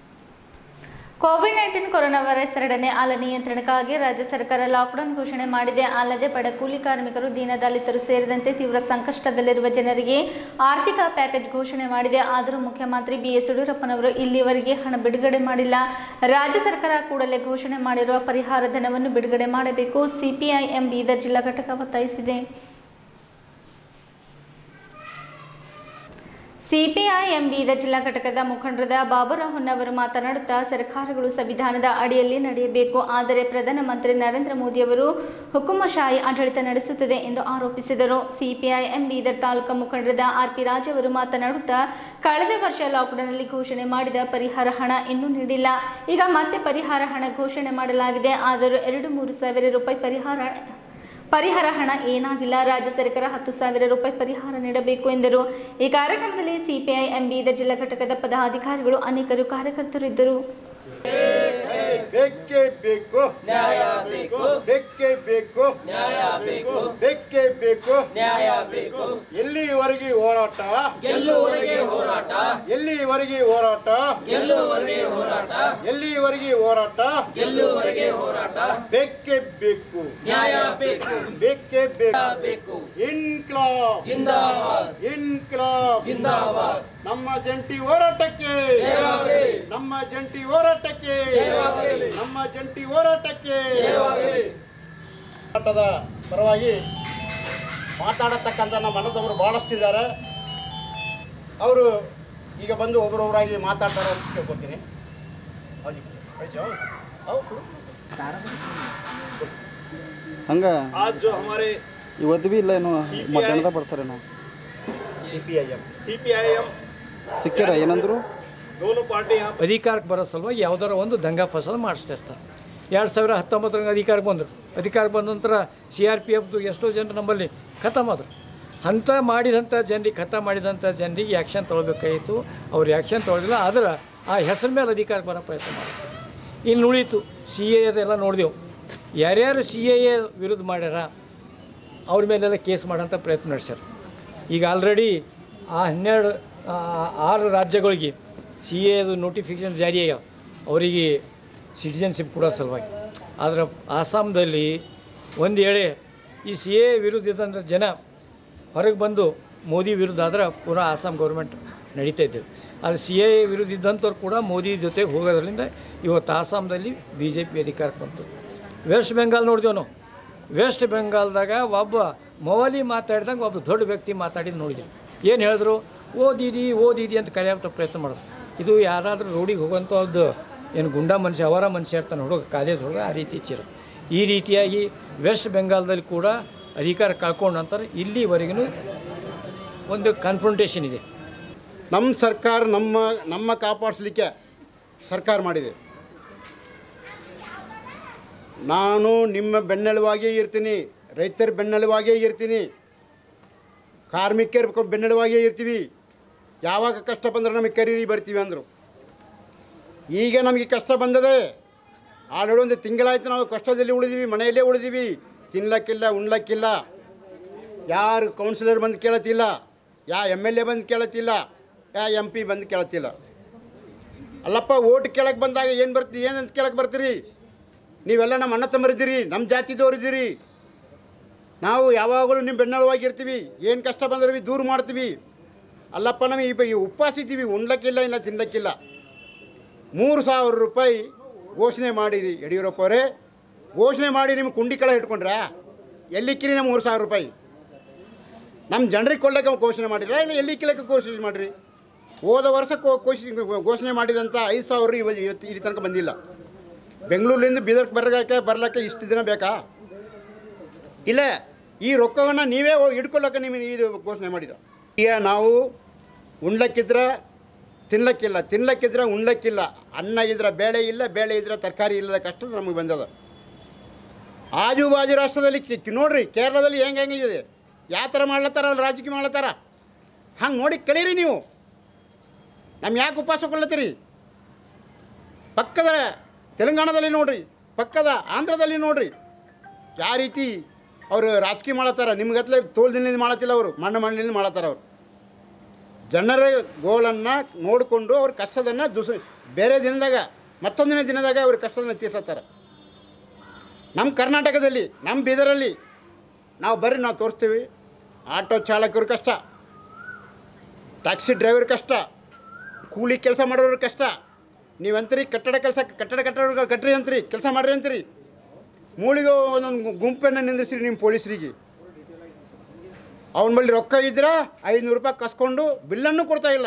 ಕೋವಿಡ್ ನೈನ್ಟೀನ್ ಕೊರೋನಾ ವೈರಸ್ ಎರಡನೇ ಅಲೆ ನಿಯಂತ್ರಣಕ್ಕಾಗಿ ರಾಜ್ಯ ಸರ್ಕಾರ ಲಾಕ್ಡೌನ್ ಘೋಷಣೆ ಮಾಡಿದೆ ಅಲ್ಲದೆ ಬಡ ಕೂಲಿ ಕಾರ್ಮಿಕರು ದೀನದಲಿತರು ಸೇರಿದಂತೆ ತೀವ್ರ ಸಂಕಷ್ಟದಲ್ಲಿರುವ ಜನರಿಗೆ ಆರ್ಥಿಕ ಪ್ಯಾಕೇಜ್ ಘೋಷಣೆ ಮಾಡಿದೆ ಆದರೂ ಮುಖ್ಯಮಂತ್ರಿ ಬಿ ಎಸ್ ಯಡಿಯೂರಪ್ಪನವರು ಇಲ್ಲಿವರೆಗೆ ಹಣ ಬಿಡುಗಡೆ ಮಾಡಿಲ್ಲ ರಾಜ್ಯ ಸರ್ಕಾರ ಕೂಡಲೇ ಘೋಷಣೆ ಮಾಡಿರುವ ಪರಿಹಾರ ಧನವನ್ನು ಬಿಡುಗಡೆ ಮಾಡಬೇಕು ಸಿಪಿಐಎಂ ಬೀದರ್ ಜಿಲ್ಲಾ ಘಟಕ ಒತ್ತಾಯಿಸಿದೆ ಸಿಪಿಐಎಂ ಬೀದರ್ ಜಿಲ್ಲಾ ಘಟಕದ ಮುಖಂಡರಾದ ಬಾಬುರಾವ್ ಹೊನ್ನವರು ಮಾತನಾಡುತ್ತಾ ಸರ್ಕಾರಗಳು ಸಂವಿಧಾನದ ಅಡಿಯಲ್ಲಿ ನಡೆಯಬೇಕು ಆದರೆ ಪ್ರಧಾನಮಂತ್ರಿ ನರೇಂದ್ರ ಮೋದಿಯವರು ಹುಕುಮಶಾಹಿ ಆಡಳಿತ ನಡೆಸುತ್ತದೆ ಎಂದು ಆರೋಪಿಸಿದರು ಸಿಪಿಐಎಂ ಬೀದರ್ ತಾಲೂಕು ಮುಖಂಡರಾದ ಆರ್ ಪಿ ರಾಜ್ ಅವರು ಮಾತನಾಡುತ್ತಾ ಕಳೆದ ವರ್ಷ ಲಾಕ್ಡೌನ್ನಲ್ಲಿ ಘೋಷಣೆ ಮಾಡಿದ ಪರಿಹಾರ ಹಣ ಇನ್ನೂ ನೀಡಿಲ್ಲ ಈಗ ಮತ್ತೆ ಪರಿಹಾರ ಹಣ ಘೋಷಣೆ ಮಾಡಲಾಗಿದೆ ಆದರೂ ಎರಡು ಮೂರು ಸಾವಿರ ರೂಪಾಯಿ ಪರಿಹಾರ ಪರಿಹಾರ ಹಣ ಏನಾಗಿಲ್ಲ ರಾಜ್ಯ ಸರ್ಕಾರ ಹತ್ತು ಸಾವಿರ ರೂಪಾಯಿ ಪರಿಹಾರ ನೀಡಬೇಕು ಎಂದರು ಈ ಕಾರ್ಯಕ್ರಮದಲ್ಲಿ ಸಿಪಿಐ ಎಂ ಬೀದರ್ ಜಿಲ್ಲಾ ಘಟಕದ ಪದಾಧಿಕಾರಿಗಳು ಅನೇಕರು ಕಾರ್ಯಕರ್ತರು ಇದ್ದರು ಬೇಕೇ ಬೇಕು ನ್ಯಾಯ ಬೇಕು ಬೇಕೇ ಬೇಕು ನ್ಯಾಯ ಬೇಕು ಬೇಕೇ ಬೇಕು ನ್ಯಾಯ ಬೇಕು ಎಲ್ಲಿವರೆಗೆ ಹೋರಾಟ ಗೆಲ್ಲುವರೆಗೆ ಹೋರಾಟ ಎಲ್ಲಿವರೆಗೆ ಹೋರಾಟ ಗೆಲ್ಲುವರೆಗೆ ಹೋರಾಟ ಎಲ್ಲಿವರೆಗೆ ಹೋರಾಟ ಗೆಲ್ಲುವರೆಗೆ ಹೋರಾಟ ಬೇಕೇ ಬೇಕು ನ್ಯಾಯ ಬೇಕು ಬೇಕೇ ಬೇಕು ಇನ್ಕ್ಲಾಬ್ ಜಿಂದಾಬಾದ್ ಇನ್ಕ್ಲಾಬ್ ಜಿಂದಾಬಾದ್ ನಮ್ಮ ಜಂಟಿ ಹೋರಾಟಕ್ಕೆ ನಮ್ಮ ಜಂಟಿ ಹೋರಾಟಕ್ಕೆ ನಮ್ಮ ಜಂಟಿ ಹೋರಾಟಕ್ಕೆ ಹೋರಾಟದ ಪರವಾಗಿ ಮಾತಾಡತಕ್ಕಂಥ ನಮ್ಮ ಅಣ್ಣದವರು ಬಹಳಷ್ಟಿದ್ದಾರೆ ಅವರು ಈಗ ಬಂದು ಒಬ್ಬರೊಬ್ಬರಾಗಿ ಮಾತಾಡ್ತಾರೆ ಅಂತ ಕೇಳ್ಕೊತೀನಿ ಹಂಗ आज जो हमारे ಇವತ್ತು ಭೀ ಇಲ್ಲ ಏನು CPI ಮಧ್ಯಾಹ್ನದ ಬರ್ತಾರೆ ನಾವು C P I M C P I M ಸಿಕ್ಕ್ಯಾರ ಏನಂದ್ರು दोनों पार्टी यहाँ ಅಧಿಕಾರಕ್ಕೆ ಬರೋ ಸಲುವಾಗಿ ಯಾವ್ದಾರ ಒಂದು ದಂಗ ಫಸಲ್ ಮಾಡಿಸ್ತಿರ್ತಾರೆ ಎರಡು ಸಾವಿರ ಹತ್ತೊಂಬತ್ತರಂಗೆ ಅಧಿಕಾರಕ್ಕೆ ಬಂದರು ಅಧಿಕಾರಕ್ಕೆ ಬಂದ ನಂತರ ಸಿ ಆರ್ ಪಿ ಎಫ್ದು ಎಷ್ಟೋ ಜನರು ನಮ್ಮಲ್ಲಿ ಖತಮ್ ಆದರು ಅಂಥ ಮಾಡಿದಂಥ ಜನರಿಗೆ ಖತ ಮಾಡಿದಂಥ ಜನರಿಗೆ ಆ್ಯಕ್ಷನ್ ತೊಗೊಳ್ಬೇಕಾಯಿತು ಅವ್ರು ಆ್ಯಕ್ಷನ್ ತೊಗೊಳಿಲ್ಲ ಆದ್ರೆ ಆ ಹೆಸರ ಮೇಲೆ ಅಧಿಕಾರಕ್ಕೆ ಬರೋ ಪ್ರಯತ್ನ ಮಾಡ್ತಾರೆ ಇನ್ನು ಉಳೀತು ಸಿ ಎ ಅದೆಲ್ಲ ನೋಡಿದೆವು ಯಾರ್ಯಾರು ಸಿ ಎ ಎ ವಿರುದ್ಧ ಮಾಡ್ಯಾರ ಅವ್ರ ಮೇಲೆಲ್ಲ ಕೇಸ್ ಮಾಡೋಂಥ ಪ್ರಯತ್ನ ನಡೆಸ್ಯಾರ ಈಗ ಆಲ್ರೆಡಿ ಆ ಹನ್ನೆರಡು ಆ, ಆರು ರಾಜ್ಯಗಳಿಗೆ ಸಿ ಎದು ನೋಟಿಫಿಕೇಷನ್ ಜಾರಿ ಆಗ್ಯಾವ ಅವರಿಗೆ ಸಿಟಿಜನ್ಶಿಪ್ ಕೊಡೋ ಸಲುವಾಗಿ ಆದರೆ ಆಸಾಮ್ದಲ್ಲಿ ಒಂದು ವೇಳೆ ಈ ಸಿ ಎ ವಿರುದ್ಧ ಇದ್ದಂಥ ಜನ ಹೊರಗೆ ಬಂದು ಮೋದಿ ವಿರುದ್ಧ ಆದ್ರೆ ಪುನಃ ಆಸಾಮ್ ಗೌರ್ಮೆಂಟ್ ನಡೀತಾ ಇದ್ದೇವೆ ಆದರೆ ಸಿ ಎ ವಿರುದ್ಧ ಇದ್ದಂಥವ್ರು ಕೂಡ ಮೋದಿ ಜೊತೆಗೆ ಹೋಗೋದ್ರಿಂದ ಇವತ್ತು ಆಸಾಮ್ದಲ್ಲಿ ಬಿ ಜೆ ಪಿ ಅಧಿಕಾರಕ್ಕೆ ಬಂತು ವೆಸ್ಟ್ ಬೆಂಗಾಲ್ ನೋಡಿದೆವು ನಾವು ವೆಸ್ಟ್ ಬೆಂಗಾಲ್ದಾಗ ಒಬ್ಬ ಮೌಲಿ ಮಾತಾಡಿದಂಗೆ ಒಬ್ಬ ದೊಡ್ಡ ವ್ಯಕ್ತಿ ಮಾತಾಡಿದ್ದು ನೋಡಿದೆ ಏನು ಹೇಳಿದ್ರು ಓದಿದಿ ಓದಿದಿ ಅಂತ ಕರೆಯೋಂಥ ಪ್ರಯತ್ನ ಮಾಡೋದು ಇದು ಯಾರಾದರೂ ರೋಡಿಗೆ ಹೋಗುವಂಥದ್ದು ಏನು ಗುಂಡಾ ಮನುಷ್ಯ ಅವರ ಮನುಷ್ಯ ಇರ್ತಾನೆ ಹುಡುಗ ಕಾಲೇಜ್ ಹುಡುಗ ಆ ರೀತಿ ಇಚ್ಚಿರು ಈ ರೀತಿಯಾಗಿ ವೆಸ್ಟ್ ಬೆಂಗಾಲ್ದಲ್ಲಿ ಕೂಡ ಅಧಿಕಾರ ಕಳ್ಕೊಂಡ ನಂತರ ಇಲ್ಲಿವರೆಗೂ ಒಂದು ಕನ್ಫ್ರಂಟೇಷನ್ ಇದೆ ನಮ್ಮ ಸರ್ಕಾರ ನಮ್ಮ ನಮ್ಮ ಕಾಪಾಡಿಸ್ಲಿಕ್ಕೆ ಸರ್ಕಾರ ಮಾಡಿದೆ ನಾನು ನಿಮ್ಮ ಬೆನ್ನೆಲುವಾಗಿಯೇ ಇರ್ತೀನಿ ರೈತರ ಬೆನ್ನೆಲುವಾಗಿಯೇ ಇರ್ತೀನಿ ಕಾರ್ಮಿಕರ ಬೆನ್ನೆಲುವಾಗಿಯೇ ಇರ್ತೀವಿ ಯಾವಾಗ ಕಷ್ಟ ಬಂದ್ರೆ ನಮಗೆ ಕರೀರಿ ಬರ್ತೀವಿ ಅಂದರು ಈಗ ನಮಗೆ ಕಷ್ಟ ಬಂದದೆ ಆಲ್ರೆಡಿ ಒಂದು ತಿಂಗಳಾಯ್ತು ನಾವು ಕಷ್ಟದಲ್ಲಿ ಉಳಿದೀವಿ ಮನೆಯಲ್ಲೇ ಉಳಿದೀವಿ ತಿನ್ಲಕ್ಕಿಲ್ಲ ಉಣ್ಲಕ್ಕಿಲ್ಲ ಯಾರು ಕೌನ್ಸಿಲರ್ ಬಂದು ಕೇಳತ್ತಿಲ್ಲ ಯಾ ಎಮ್ ಎಲ್ ಎ ಬಂದು ಕೇಳತ್ತಿಲ್ಲ ಯಾ ಎಮ್ ಪಿ ಬಂದು ಕೇಳತ್ತಿಲ್ಲ ಅಲ್ಲಪ್ಪ ಓಟ್ ಕೇಳಕ್ಕೆ ಬಂದಾಗ ಏನು ಬರ್ತೀವಿ ಏನಂತ ಕೇಳಕ್ಕೆ ಬರ್ತೀರಿ ನೀವೆಲ್ಲ ನಮ್ಮ ಅಣ್ಣ ತಮ್ಮರಿದ್ದೀರಿ ನಮ್ಮ ಜಾತಿದವ್ರಿದ್ದೀರಿ ನಾವು ಯಾವಾಗಲೂ ನಿಮ್ಮ ಬೆನ್ನೆಲುವಾಗಿರ್ತೀವಿ ಏನು ಕಷ್ಟ ಬಂದ್ರೆ ಬಿ ದೂರ ಮಾಡ್ತೀವಿ ಅಲ್ಲಪ್ಪ ನಮಗೆ ಈ ಈ ಉಪವಾಸ ಇದ್ದೀವಿ ಉಣ್ಲಕ್ಕಿಲ್ಲ ಇಲ್ಲ ತಿನ್ಲಕ್ಕಿಲ್ಲ ಮೂರು ಸಾವಿರ ರೂಪಾಯಿ ಘೋಷಣೆ ಮಾಡಿರಿ ಯಡಿಯೂರಪ್ಪ ಅವರೇ ಘೋಷಣೆ ಮಾಡಿ ನಿಮ್ಗೆ ಕುಂಡಿ ಕೆಳ ಇಟ್ಕೊಂಡ್ರಾ ಎಲ್ಲಿಕ್ಕಿರಿ ನಮ್ಮ ಮೂರು ಸಾವಿರ ರೂಪಾಯಿ ನಮ್ಮ ಜನರಿಗೆ ಕೊಳ್ಳಕ್ಕೆ ಘೋಷಣೆ ಮಾಡಿರ ಇಲ್ಲ ಎಲ್ಲಿ ಕಿಲಕ್ಕೆ ಘೋಷಣೆ ಮಾಡಿರಿ ಹೋದ ವರ್ಷ ಘೋಷಣೆ ಘೋಷಣೆ ಮಾಡಿದಂಥ ಐದು ಸಾವಿರ ಇವ ಇವತ್ತು ಇಲ್ಲಿ ತನಕ ಬಂದಿಲ್ಲ ಬೆಂಗಳೂರಿನಿಂದ ಬೀದರ್ಗೆ ಬರಗಾಕೆ ಬರ್ಲಿಕ್ಕೆ ಇಷ್ಟು ದಿನ ಬೇಕಾ ಇಲ್ಲ ಈ ರೊಕ್ಕವನ್ನು ನೀವೇ ಹೋಗಿ ಹಿಡ್ಕೊಳ್ಳೋಕೆ ನೀವು ಇದು ಘೋಷಣೆ ಮಾಡಿರ ಈಗ ನಾವು ಉಣ್ಲಕ್ಕಿದ್ರೆ ತಿನ್ಲಕ್ಕಿಲ್ಲ ತಿನ್ಲಕ್ಕಿದ್ರೆ ಉಣ್ಲಕ್ಕಿಲ್ಲ ಅನ್ನ ಇದ್ರೆ ಬೇಳೆ ಇಲ್ಲ ಬೇಳೆ ಇದ್ರೆ ತರಕಾರಿ ಇಲ್ಲದ ಕಷ್ಟ ನಮಗೆ ಬಂದದ ಆಜು ಬಾಜು ರಾಷ್ಟ್ರದಲ್ಲಿ ಕಿ- ಕಿ- ನೋಡ್ರಿ ಕೇರಳದಲ್ಲಿ ಹೆಂಗೆ ಹೆಂಗಿದೆ ಯಾವ ಥರ ಮಾಡ್ಲತ್ತಾರ ಅಲ್ಲಿ ರಾಜಕೀಯ ಮಾಡ್ಲತ್ತಾರ ಹಂಗೆ ನೋಡಿ ಕಳೀರಿ ನೀವು ನಮ್ಮ ಯಾಕೆ ಉಪವಾಸ ಕೊಡ್ಲತ್ತೀರಿ ಪಕ್ಕದ ತೆಲಂಗಾಣದಲ್ಲಿ ನೋಡ್ರಿ ಪಕ್ಕದ ಆಂಧ್ರದಲ್ಲಿ ನೋಡ್ರಿ ಯಾವ ರೀತಿ ಅವರು ರಾಜಕೀಯ ಮಾಡತ್ತಾರ ನಿಮ್ಗತ್ಲೆ ತೋಳ್ದಿನಿಂದ ಮಾಡತ್ತಿಲ್ಲ ಅವರು ಮಣ್ಣು ಮಣ್ಣಿನಿಂದ ಮಾಡತ್ತಾರ ಅವರು ಜನರ ಗೋಳನ್ನು ನೋಡಿಕೊಂಡು ಅವ್ರ ಕಷ್ಟದನ್ನು ದುಸ ಬೇರೆ ದಿನದಾಗ ಮತ್ತೊಂದಿನ ದಿನದಾಗ ಅವ್ರ ಕಷ್ಟದನ್ನು ತೀರ್ಸತ್ತಾರ ನಮ್ಮ ಕರ್ನಾಟಕದಲ್ಲಿ ನಮ್ಮ ಬೀದರಲ್ಲಿ ನಾವು ಬರ್ರಿ ನಾವು ತೋರಿಸ್ತೀವಿ ಆಟೋ ಚಾಲಕರ ಕಷ್ಟ ಟ್ಯಾಕ್ಸಿ ಡ್ರೈವರ್ ಕಷ್ಟ ಕೂಲಿ ಕೆಲಸ ಮಾಡೋರ ಕಷ್ಟ ನೀವಂತೀರಿ ಕಟ್ಟಡ ಕೆಲಸ ಕಟ್ಟಡ ಕಟ್ಟಡ ಕಟ್ರಿ ಅಂತೀರಿ ಕೆಲಸ ಮಾಡ್ರಿ ಅಂತೀರಿ ಮೂಳಿಗೆ ಒಂದೊಂದು ಗುಂಪನ್ನು ನಿಂದಿಸ್ರಿ ನಿಮ್ಮ ಪೊಲೀಸರಿಗೆ ಅವನ ಬಳಿ ರೊಕ್ಕ ಇದ್ರೆ ಐನೂರು ರೂಪಾಯಿ ಕಸ್ಕೊಂಡು ಬಿಲ್ಲನ್ನು ಕೊಡ್ತಾ ಇಲ್ಲ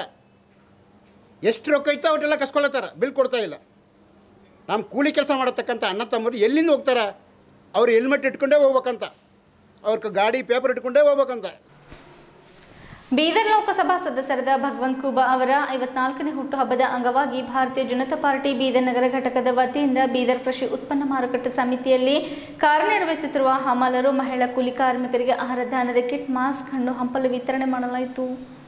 ಎಷ್ಟು ರೊಕ್ಕ ಇತ್ತು ಅವಟ್ಟೆಲ್ಲ ಕಸ್ಕೊಳತ್ತಾರ ಬಿಲ್ ಕೊಡ್ತಾ ಇಲ್ಲ ನಮ್ಮ ಕೂಲಿ ಕೆಲಸ ಮಾಡತಕ್ಕಂಥ ಅಣ್ಣ ತಮ್ಮರು ಎಲ್ಲಿಂದ ಹೋಗ್ತಾರ ಅವ್ರು ಹೆಲ್ಮೆಟ್ ಇಟ್ಕೊಂಡೇ ಹೋಗ್ಬೇಕಂತ ಅವ್ರ ಗಾಡಿ ಪೇಪರ್ ಇಟ್ಕೊಂಡೇ ಹೋಗ್ಬೇಕಂತ ಬೀದರ್ ಲೋಕಸಭಾ ಸದಸ್ಯರಾದ ಭಗವಂತ್ ಖೂಬಾ ಅವರ ಐವತ್ನಾಲ್ಕನೇ ಹುಟ್ಟುಹಬ್ಬದ ಅಂಗವಾಗಿ ಭಾರತೀಯ ಜನತಾ ಪಾರ್ಟಿ ಬೀದರ್ ನಗರ ಘಟಕದ ವತಿಯಿಂದ ಬೀದರ್ ಕೃಷಿ ಉತ್ಪನ್ನ ಮಾರುಕಟ್ಟೆ ಸಮಿತಿಯಲ್ಲಿ ಕಾರ್ಯನಿರ್ವಹಿಸುತ್ತಿರುವ ಹಮಾಲರು ಮಹಿಳಾ ಕೂಲಿ ಕಾರ್ಮಿಕರಿಗೆ ಆಹಾರ ಧಾನ್ಯದ ಕಿಟ್ ಮಾಸ್ಕ್ ಹಣ್ಣು ಹಂಪಲು ವಿತರಣೆ ಮಾಡಲಾಯಿತು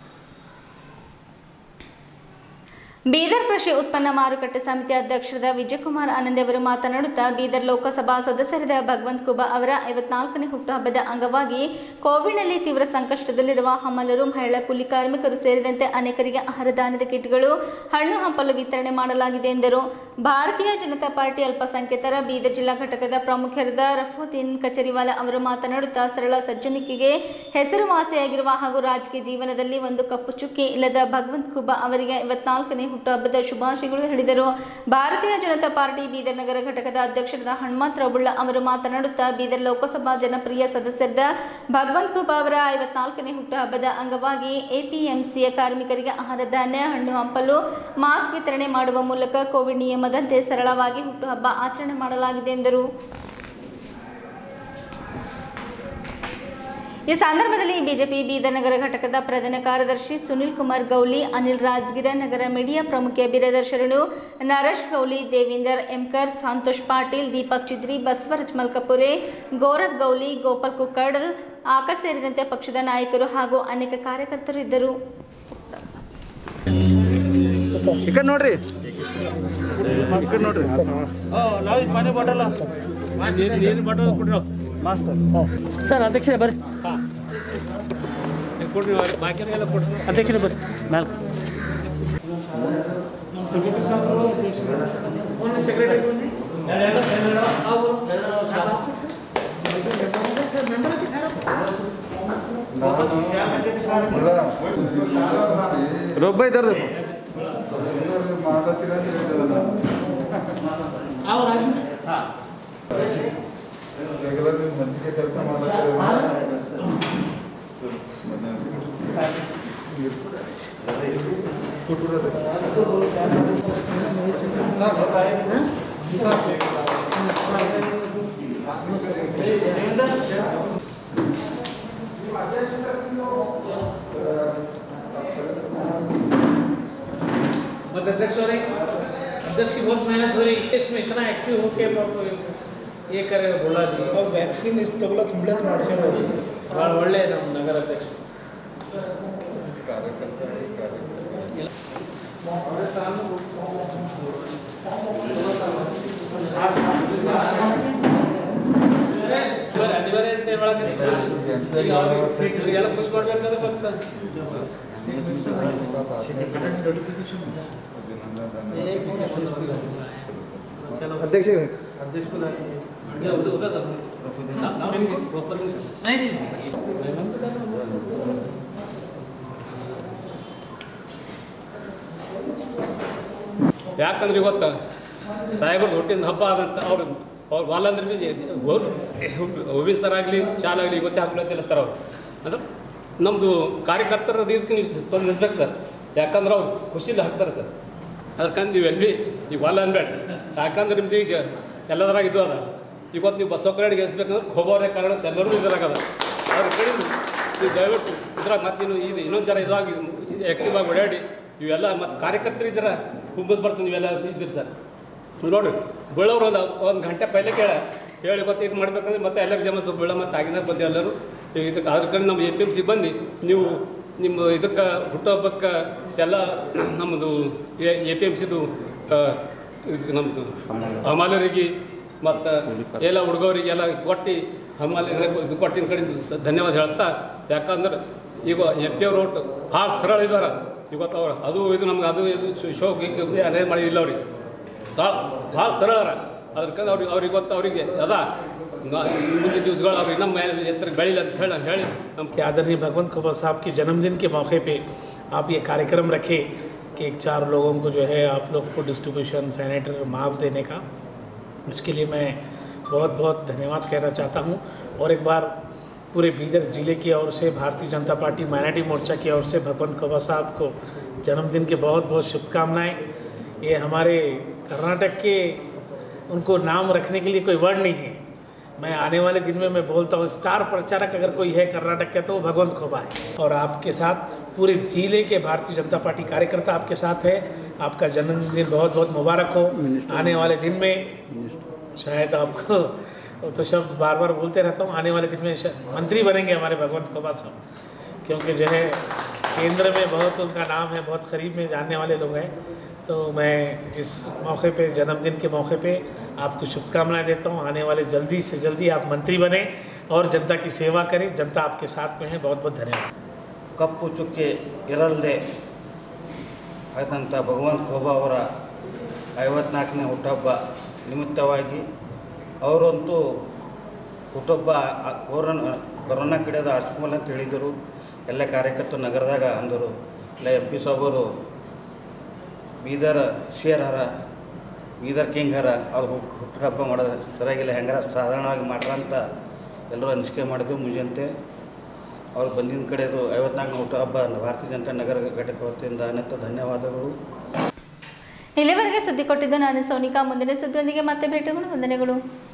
ಬೀದರ್ ಕೃಷಿ ಉತ್ಪನ್ನ ಮಾರುಕಟ್ಟೆ ಸಮಿತಿ ಅಧ್ಯಕ್ಷರಾದ ವಿಜಯಕುಮಾರ್ ಆನಂದ್ ಅವರು ಮಾತನಾಡುತ್ತಾ ಬೀದರ್ ಲೋಕಸಭಾ ಸದಸ್ಯರಾದ ಭಗವಂತ್ ಕುಬಾ ಅವರ ಐವತ್ನಾಲ್ಕನೇ ಹುಟ್ಟುಹಬ್ಬದ ಅಂಗವಾಗಿ ಕೋವಿಡ್ನಲ್ಲಿ ತೀವ್ರ ಸಂಕಷ್ಟದಲ್ಲಿರುವ ಹಮಲರು ಮಹಿಳಾ ಕೂಲಿ ಕಾರ್ಮಿಕರು ಸೇರಿದಂತೆ ಅನೇಕರಿಗೆ ಆಹಾರ ದಾನದ ಕಿಟ್ಗಳು ಹಣ್ಣು ಹಂಪಲು ವಿತರಣೆ ಮಾಡಲಾಗಿದೆ ಎಂದರು ಭಾರತೀಯ ಜನತಾ ಪಾರ್ಟಿ ಅಲ್ಪಸಂಖ್ಯಾತರ ಬೀದರ್ ಜಿಲ್ಲಾ ಘಟಕದ ಪ್ರಮುಖರಾದ ರಫುದ್ದೀನ್ ಕಚೇರಿವಾಲ ಅವರು ಮಾತನಾಡುತ್ತಾ ಸರಳ ಸಜ್ಜನಿಕೆಗೆ ಹೆಸರುವಾಸಿಯಾಗಿರುವ ಹಾಗೂ ರಾಜಕೀಯ ಜೀವನದಲ್ಲಿ ಒಂದು ಕಪ್ಪು ಚುಕ್ಕಿ ಇಲ್ಲದ ಭಗವಂತ್ ಖುಬಾ ಅವರಿಗೆ ಐವತ್ನಾಲ್ಕನೇ ಹುಟ್ಟುಹಬ್ಬದ ಶುಭಾಶಯಗಳು ಹೇಳಿದರು ಭಾರತೀಯ ಜನತಾ ಪಾರ್ಟಿ ಬೀದರ್ ನಗರ ಘಟಕದ ಅಧ್ಯಕ್ಷರಾದ ಹನುಮಂತ ಬುಳ್ಳ ಅವರು ಮಾತನಾಡುತ್ತಾ ಬೀದರ್ ಲೋಕಸಭಾ ಜನಪ್ರಿಯ ಸದಸ್ಯರಾದ ಭಗವಂತ್ ಖುಬಾ ಅವರ ಐವತ್ನಾಲ್ಕನೇ ಹುಟ್ಟುಹಬ್ಬದ ಅಂಗವಾಗಿ ಎಪಿಎಂಸಿಯ ಕಾರ್ಮಿಕರಿಗೆ ಆಹಾರ ಧಾನ್ಯ ಹಣ್ಣು ಹಂಪಲು ಮಾಸ್ಕ್ ವಿತರಣೆ ಮಾಡುವ ಮೂಲಕ ಕೋವಿಡ್ ನಿಯಮದಂತೆ ಸರಳವಾಗಿ ಹುಟ್ಟುಹಬ್ಬ ಆಚರಣೆ ಮಾಡಲಾಗಿದೆ ಎಂದರು ಈ ಸಂದರ್ಭದಲ್ಲಿ ಬಿಜೆಪಿ ಬೀದರ್ ನಗರ ಘಟಕದ ಪ್ರಧಾನ ಕಾರ್ಯದರ್ಶಿ ಸುನಿಲ್ ಕುಮಾರ್ ಗೌಲಿ ಅನಿಲ್ ರಾಜ್ಗಿರ ನಗರ ಮೀಡಿಯಾ ಪ್ರಮುಖ ಬಿರದರ್ಶಕರು ನರೇಶ್ ಗೌಲಿ ದೇವೇಂದರ್ ಎಂಕರ್ ಸಂತೋಷ್ ಪಾಟೀಲ್ ದೀಪಕ್ ಚಿದ್ರಿ ಬಸವರಾಜ್ ಮಲ್ಕಪುರೆ ಗೌರವ್ ಗೌಲಿ ಗೋಪಾಲ್ ಕುಕ್ಕಡಲ್ ಆಕಾಶ್ ಸೇರಿದಂತೆ ಪಕ್ಷದ ನಾಯಕರು ಹಾಗೂ ಅನೇಕ ಕಾರ್ಯಕರ್ತರು ಇದ್ದರು ಈ ಕಡೆ ನೋಡ್ರಿ ಈ ಕಡೆ ನೋಡ್ರಿ ಸರ್ ಅಧ್ಯಕ್ಷರೇ ಬರ್ರಿ ಕೊಡ್ರಿ ಬಾಕಿಯವರಿಗೆಲ್ಲ ಕೊಡ್ರಿ ಅಧ್ಯಕ್ಷರೇ ಬರ್ರಿ ಮ್ಯಾಲ್ ರೊಬ್ಬ ಇದ್ದಾರ ರೆಗ್ಯುಲರ್ ಮಜ್ಜಿಗೆ ಕೆಲಸ ಮತ್ತೆ अध्यक्ष हो रही अध्यक्ष की बहुत मेहनत हो रही है इसमें इतना एक्टिव होके बाप ये करे बोला जी और वैक्सीन इस तगलक हिम्मत ಮಾಡಿಸ್ಕೊಂಡು ಭಾಳ ಒಳ್ಳೆ ನಮ್ಮ ನಗರ ಅಧ್ಯಕ್ಷ ಎಲ್ಲ ಖುಷಿ ಮಾಡ್ಬೇಕಾದ್ರೆ ಬರ್ತಾ अध्यक्ष ಯಾಕಂದ್ರೆ ಇವತ್ತು ಸಾಹೇಬ್ರದ್ದು ಹುಟ್ಟಿದ ಹಬ್ಬ ಆದಂತ ಅವ್ರು ಅವ್ರು ವಾಲಂದ್ರೆ ಬಿ ಆಗಲಿ ಶಾಲೆ ಆಗಲಿ ಇವತ್ತೇ ಹಾಕ್ಲತ್ತಿಲ್ಲ ಸರ್ ಅವ್ರು ಅಂದ್ರೆ ನಮ್ಮದು ಕಾರ್ಯಕರ್ತರ ಇದಕ್ಕೆ ನೀವು ಸ್ಪಂದಿಸ್ಬೇಕು ಸರ್ ಯಾಕಂದ್ರೆ ಅವ್ರು ಖುಷಿಲಿ ಹಾಕ್ತಾರೆ ಸರ್ ಅದಕ್ಕಂದು ನೀವು ಎಲ್ಲಿ ಈಗ ವಾಲ ಅನ್ಬೇಡ ಯಾಕಂದ್ರೆ ನಿಮ್ದು ಈಗ ಎಲ್ಲದರಾಗ ಇದು ಅದ ಇವತ್ತು ನೀವು ಬಸವ ಕಡೆಗೆ ಎಸ್ಬೇಕಂದ್ರೆ ಖೋಬಾರೇ ಕಾರಣ ಅಂತ ಎಲ್ಲರೂ ಇದ್ರಾಗದ ಅದ್ರ ಕಡೆ ನೀವು ದಯವಿಟ್ಟು ಇದ್ರಾಗ ಮತ್ತೆ ನೀವು ಇದು ಇನ್ನೊಂದು ಜರ ಇದಾಗಿ ಆ್ಯಕ್ಟಿವ್ ಆಗಿ ಓಡಾಡಿ ಇವೆಲ್ಲ ಮತ್ತು ಕಾರ್ಯಕರ್ತರಿಗೆ ಜರ ಹುಬ್ಬಸ್ ಬರ್ತದೆ ನೀವೆಲ್ಲ ಇದ್ದೀರಿ ಸರ್ ನೋಡ್ರಿ ಬೀಳೋರು ಒಂದು ಒಂದು ಗಂಟೆ ಪೈಲೆ ಕೇಳ ಹೇಳಿ ಗೊತ್ತು ಇದು ಮಾಡ್ಬೇಕಂದ್ರೆ ಮತ್ತೆ ಎಲ್ಲರೂ ಜಮಸ್ ಬೀಳ ಮತ್ತು ಆಗಿನಾಗ ಬಂದು ಎಲ್ಲರೂ ಇದಕ್ಕೆ ಅದ್ರ ಕಡೆ ನಮ್ಮ ಎ ಪಿ ಎಮ್ ಸಿ ಬಂದು ನೀವು ನಿಮ್ಮ ಇದಕ್ಕೆ ಹುಟ್ಟುಹಬ್ಬಕ್ಕೆ ಎಲ್ಲ ನಮ್ಮದು ಎ ಪಿ ಎಮ್ ಸಿದು ನಮ್ಮದು ಹಮಾಲರಿಗೆ ಮತ್ತು ಎಲ್ಲ ಹುಡುಗರಿಗೆ ಎಲ್ಲ ಕೊಟ್ಟು ಹಮಾಲಿ ಇದು ಕೊಟ್ಟಿನ ಕಡೆಯಿಂದ ಸ- ಧನ್ಯವಾದ ಹೇಳ್ತಾ ಯಾಕಂದ್ರೆ ಈಗ ಎ ಪಿ ಅವ್ರು ಒಟ್ಟು ಭಾಳ ಸರಳ ಇದ್ದಾರೆ ಇವತ್ತು ಅವ್ರು ಅದು ಇದು ನಮ್ಗೆ ಅದು ಇದು ಶೋ ಗೀಕ್ ಅರೇಂಜ್ ಮಾಡಿದಿಲ್ಲ ಅವ್ರಿಗೆ ಸಾ ಭಾಳ ಸರಳರ ಅದಕ್ಕೆ ಅವ್ರಿಗೆ ಅವ್ರಿಗೆ ಗೊತ್ತು ಅವರಿಗೆ ಅದ ನಾ- ಮುಂದಿನ ದಿವಸಗಳು ಅವ್ರಿಗೆ ನಮ್ಮ ಮೇಲೆ ಎತ್ತರ ಬೆಳಿಲ್ಲ ಅಂತ ಹೇಳಿ ಹೇಳಿ ನಮ್ಮ कि आदरणीय भगवंत खोबा साहब के जन्मदिन के मौके पे आप ये कार्यक्रम रखे कि एक चार लोगों को जो है आप लोग फूड डिस्ट्रीब्यूशन सैनिटर मास्क देने का इसके लिए मैं बहुत बहुत धन्यवाद कहना चाहता हूँ और एक बार पूरे बीदर जिले की ओर से भारतीय जनता पार्टी माइनॉरिटी मोर्चा की ओर से भगवंत खोबा साहब को जन्मदिन की बहुत बहुत शुभकामनाएं ये हमारे कर्नाटक के उनको नाम रखने के लिए कोई वर्ड नहीं है मैं आने वाले दिन में मैं बोलता हूँ स्टार प्रचारक अगर कोई है कर्नाटक का तो वो भगवंत खोबा है और आपके साथ पूरे जिले के भारतीय जनता पार्टी कार्यकर्ता आपके साथ है आपका जन्मदिन बहुत बहुत मुबारक हो आने वाले दिन में शायद आपको वो तो शब्द बार बार बोलते रहता हूँ आने वाले दिन में शायद मंत्री बनेंगे हमारे भगवंत खोबा साहब क्योंकि जो है केंद्र में बहुत उनका नाम है बहुत करीब में जानने वाले लोग हैं तो मैं इस मौके पे जन्मदिन के मौके पे आपको शुभकामनाएं देता हूँ आने वाले जल्दी से जल्दी आप मंत्री बने और जनता की सेवा करें जनता आपके साथ में है बहुत बहुत धन्यवाद ಕಪ್ಪು ಚುಕ್ಕೆ ಇರಲ್ಲದೆ ಆದಂಥ ಭಗವಂತ ಖೋಬಾ ಅವರ ಐವತ್ನಾಲ್ಕನೇ ಹುಟ್ಟುಹಬ್ಬ ನಿಮಿತ್ತವಾಗಿ ಅವರಂತೂ ಹುಟ್ಟುಹಬ್ಬ ಆ ಕೊರೋನಾ ಕೊರೋನಾ ಕಡೆದ ಆರಿಸ್ಕೊಂಬಲ್ಲ ಅಂತ ಹೇಳಿದರು ಎಲ್ಲ ಕಾರ್ಯಕರ್ತರು ನಗರದಾಗ ಅಂದರು ಇಲ್ಲ ಎಂ ಪಿ ಸಾಹೇಬರು ಬೀದರ್ ಶೇರ್ ಹರ ಬೀದರ್ ಕಿಂಗ್ ಹರ ಅವ್ರು ಹುಟ್ಟು ಹುಟ್ಟುಹಬ್ಬ ಮಾಡೋದು ಸರಿಯಾಗಿಲ್ಲ ಹೆಂಗಾರ ಸಾಧಾರಣವಾಗಿ ಮಾಡ್ರ ಅಂತ ಎಲ್ಲರೂ ಅನಿಸಿಕೆ ಮಾಡಿದ್ವಿ ಮುಂಜಾನೆ ಅವ್ರು ಬಂದಿನ ಕಡೆದು ಐವತ್ನಾಲ್ಕನೇ ಹುಟ್ಟುಹಬ್ಬ ಭಾರತೀಯ ಜನತಾ ನಗರ ಘಟಕ ವತಿಯಿಂದ ಅನಂತ ಧನ್ಯವಾದಗಳು ಇಲ್ಲಿವರೆಗೆ ಸುದ್ದಿ ಕೊಟ್ಟಿದ್ದು ನಾನು ಸೋನಿಕಾ ಮುಂದಿನ ಸುದ್ದಿಯೊಂದಿಗೆ ಮತ್ತೆ ಭೇಟಿಗಳು ವಂದನೆಗಳು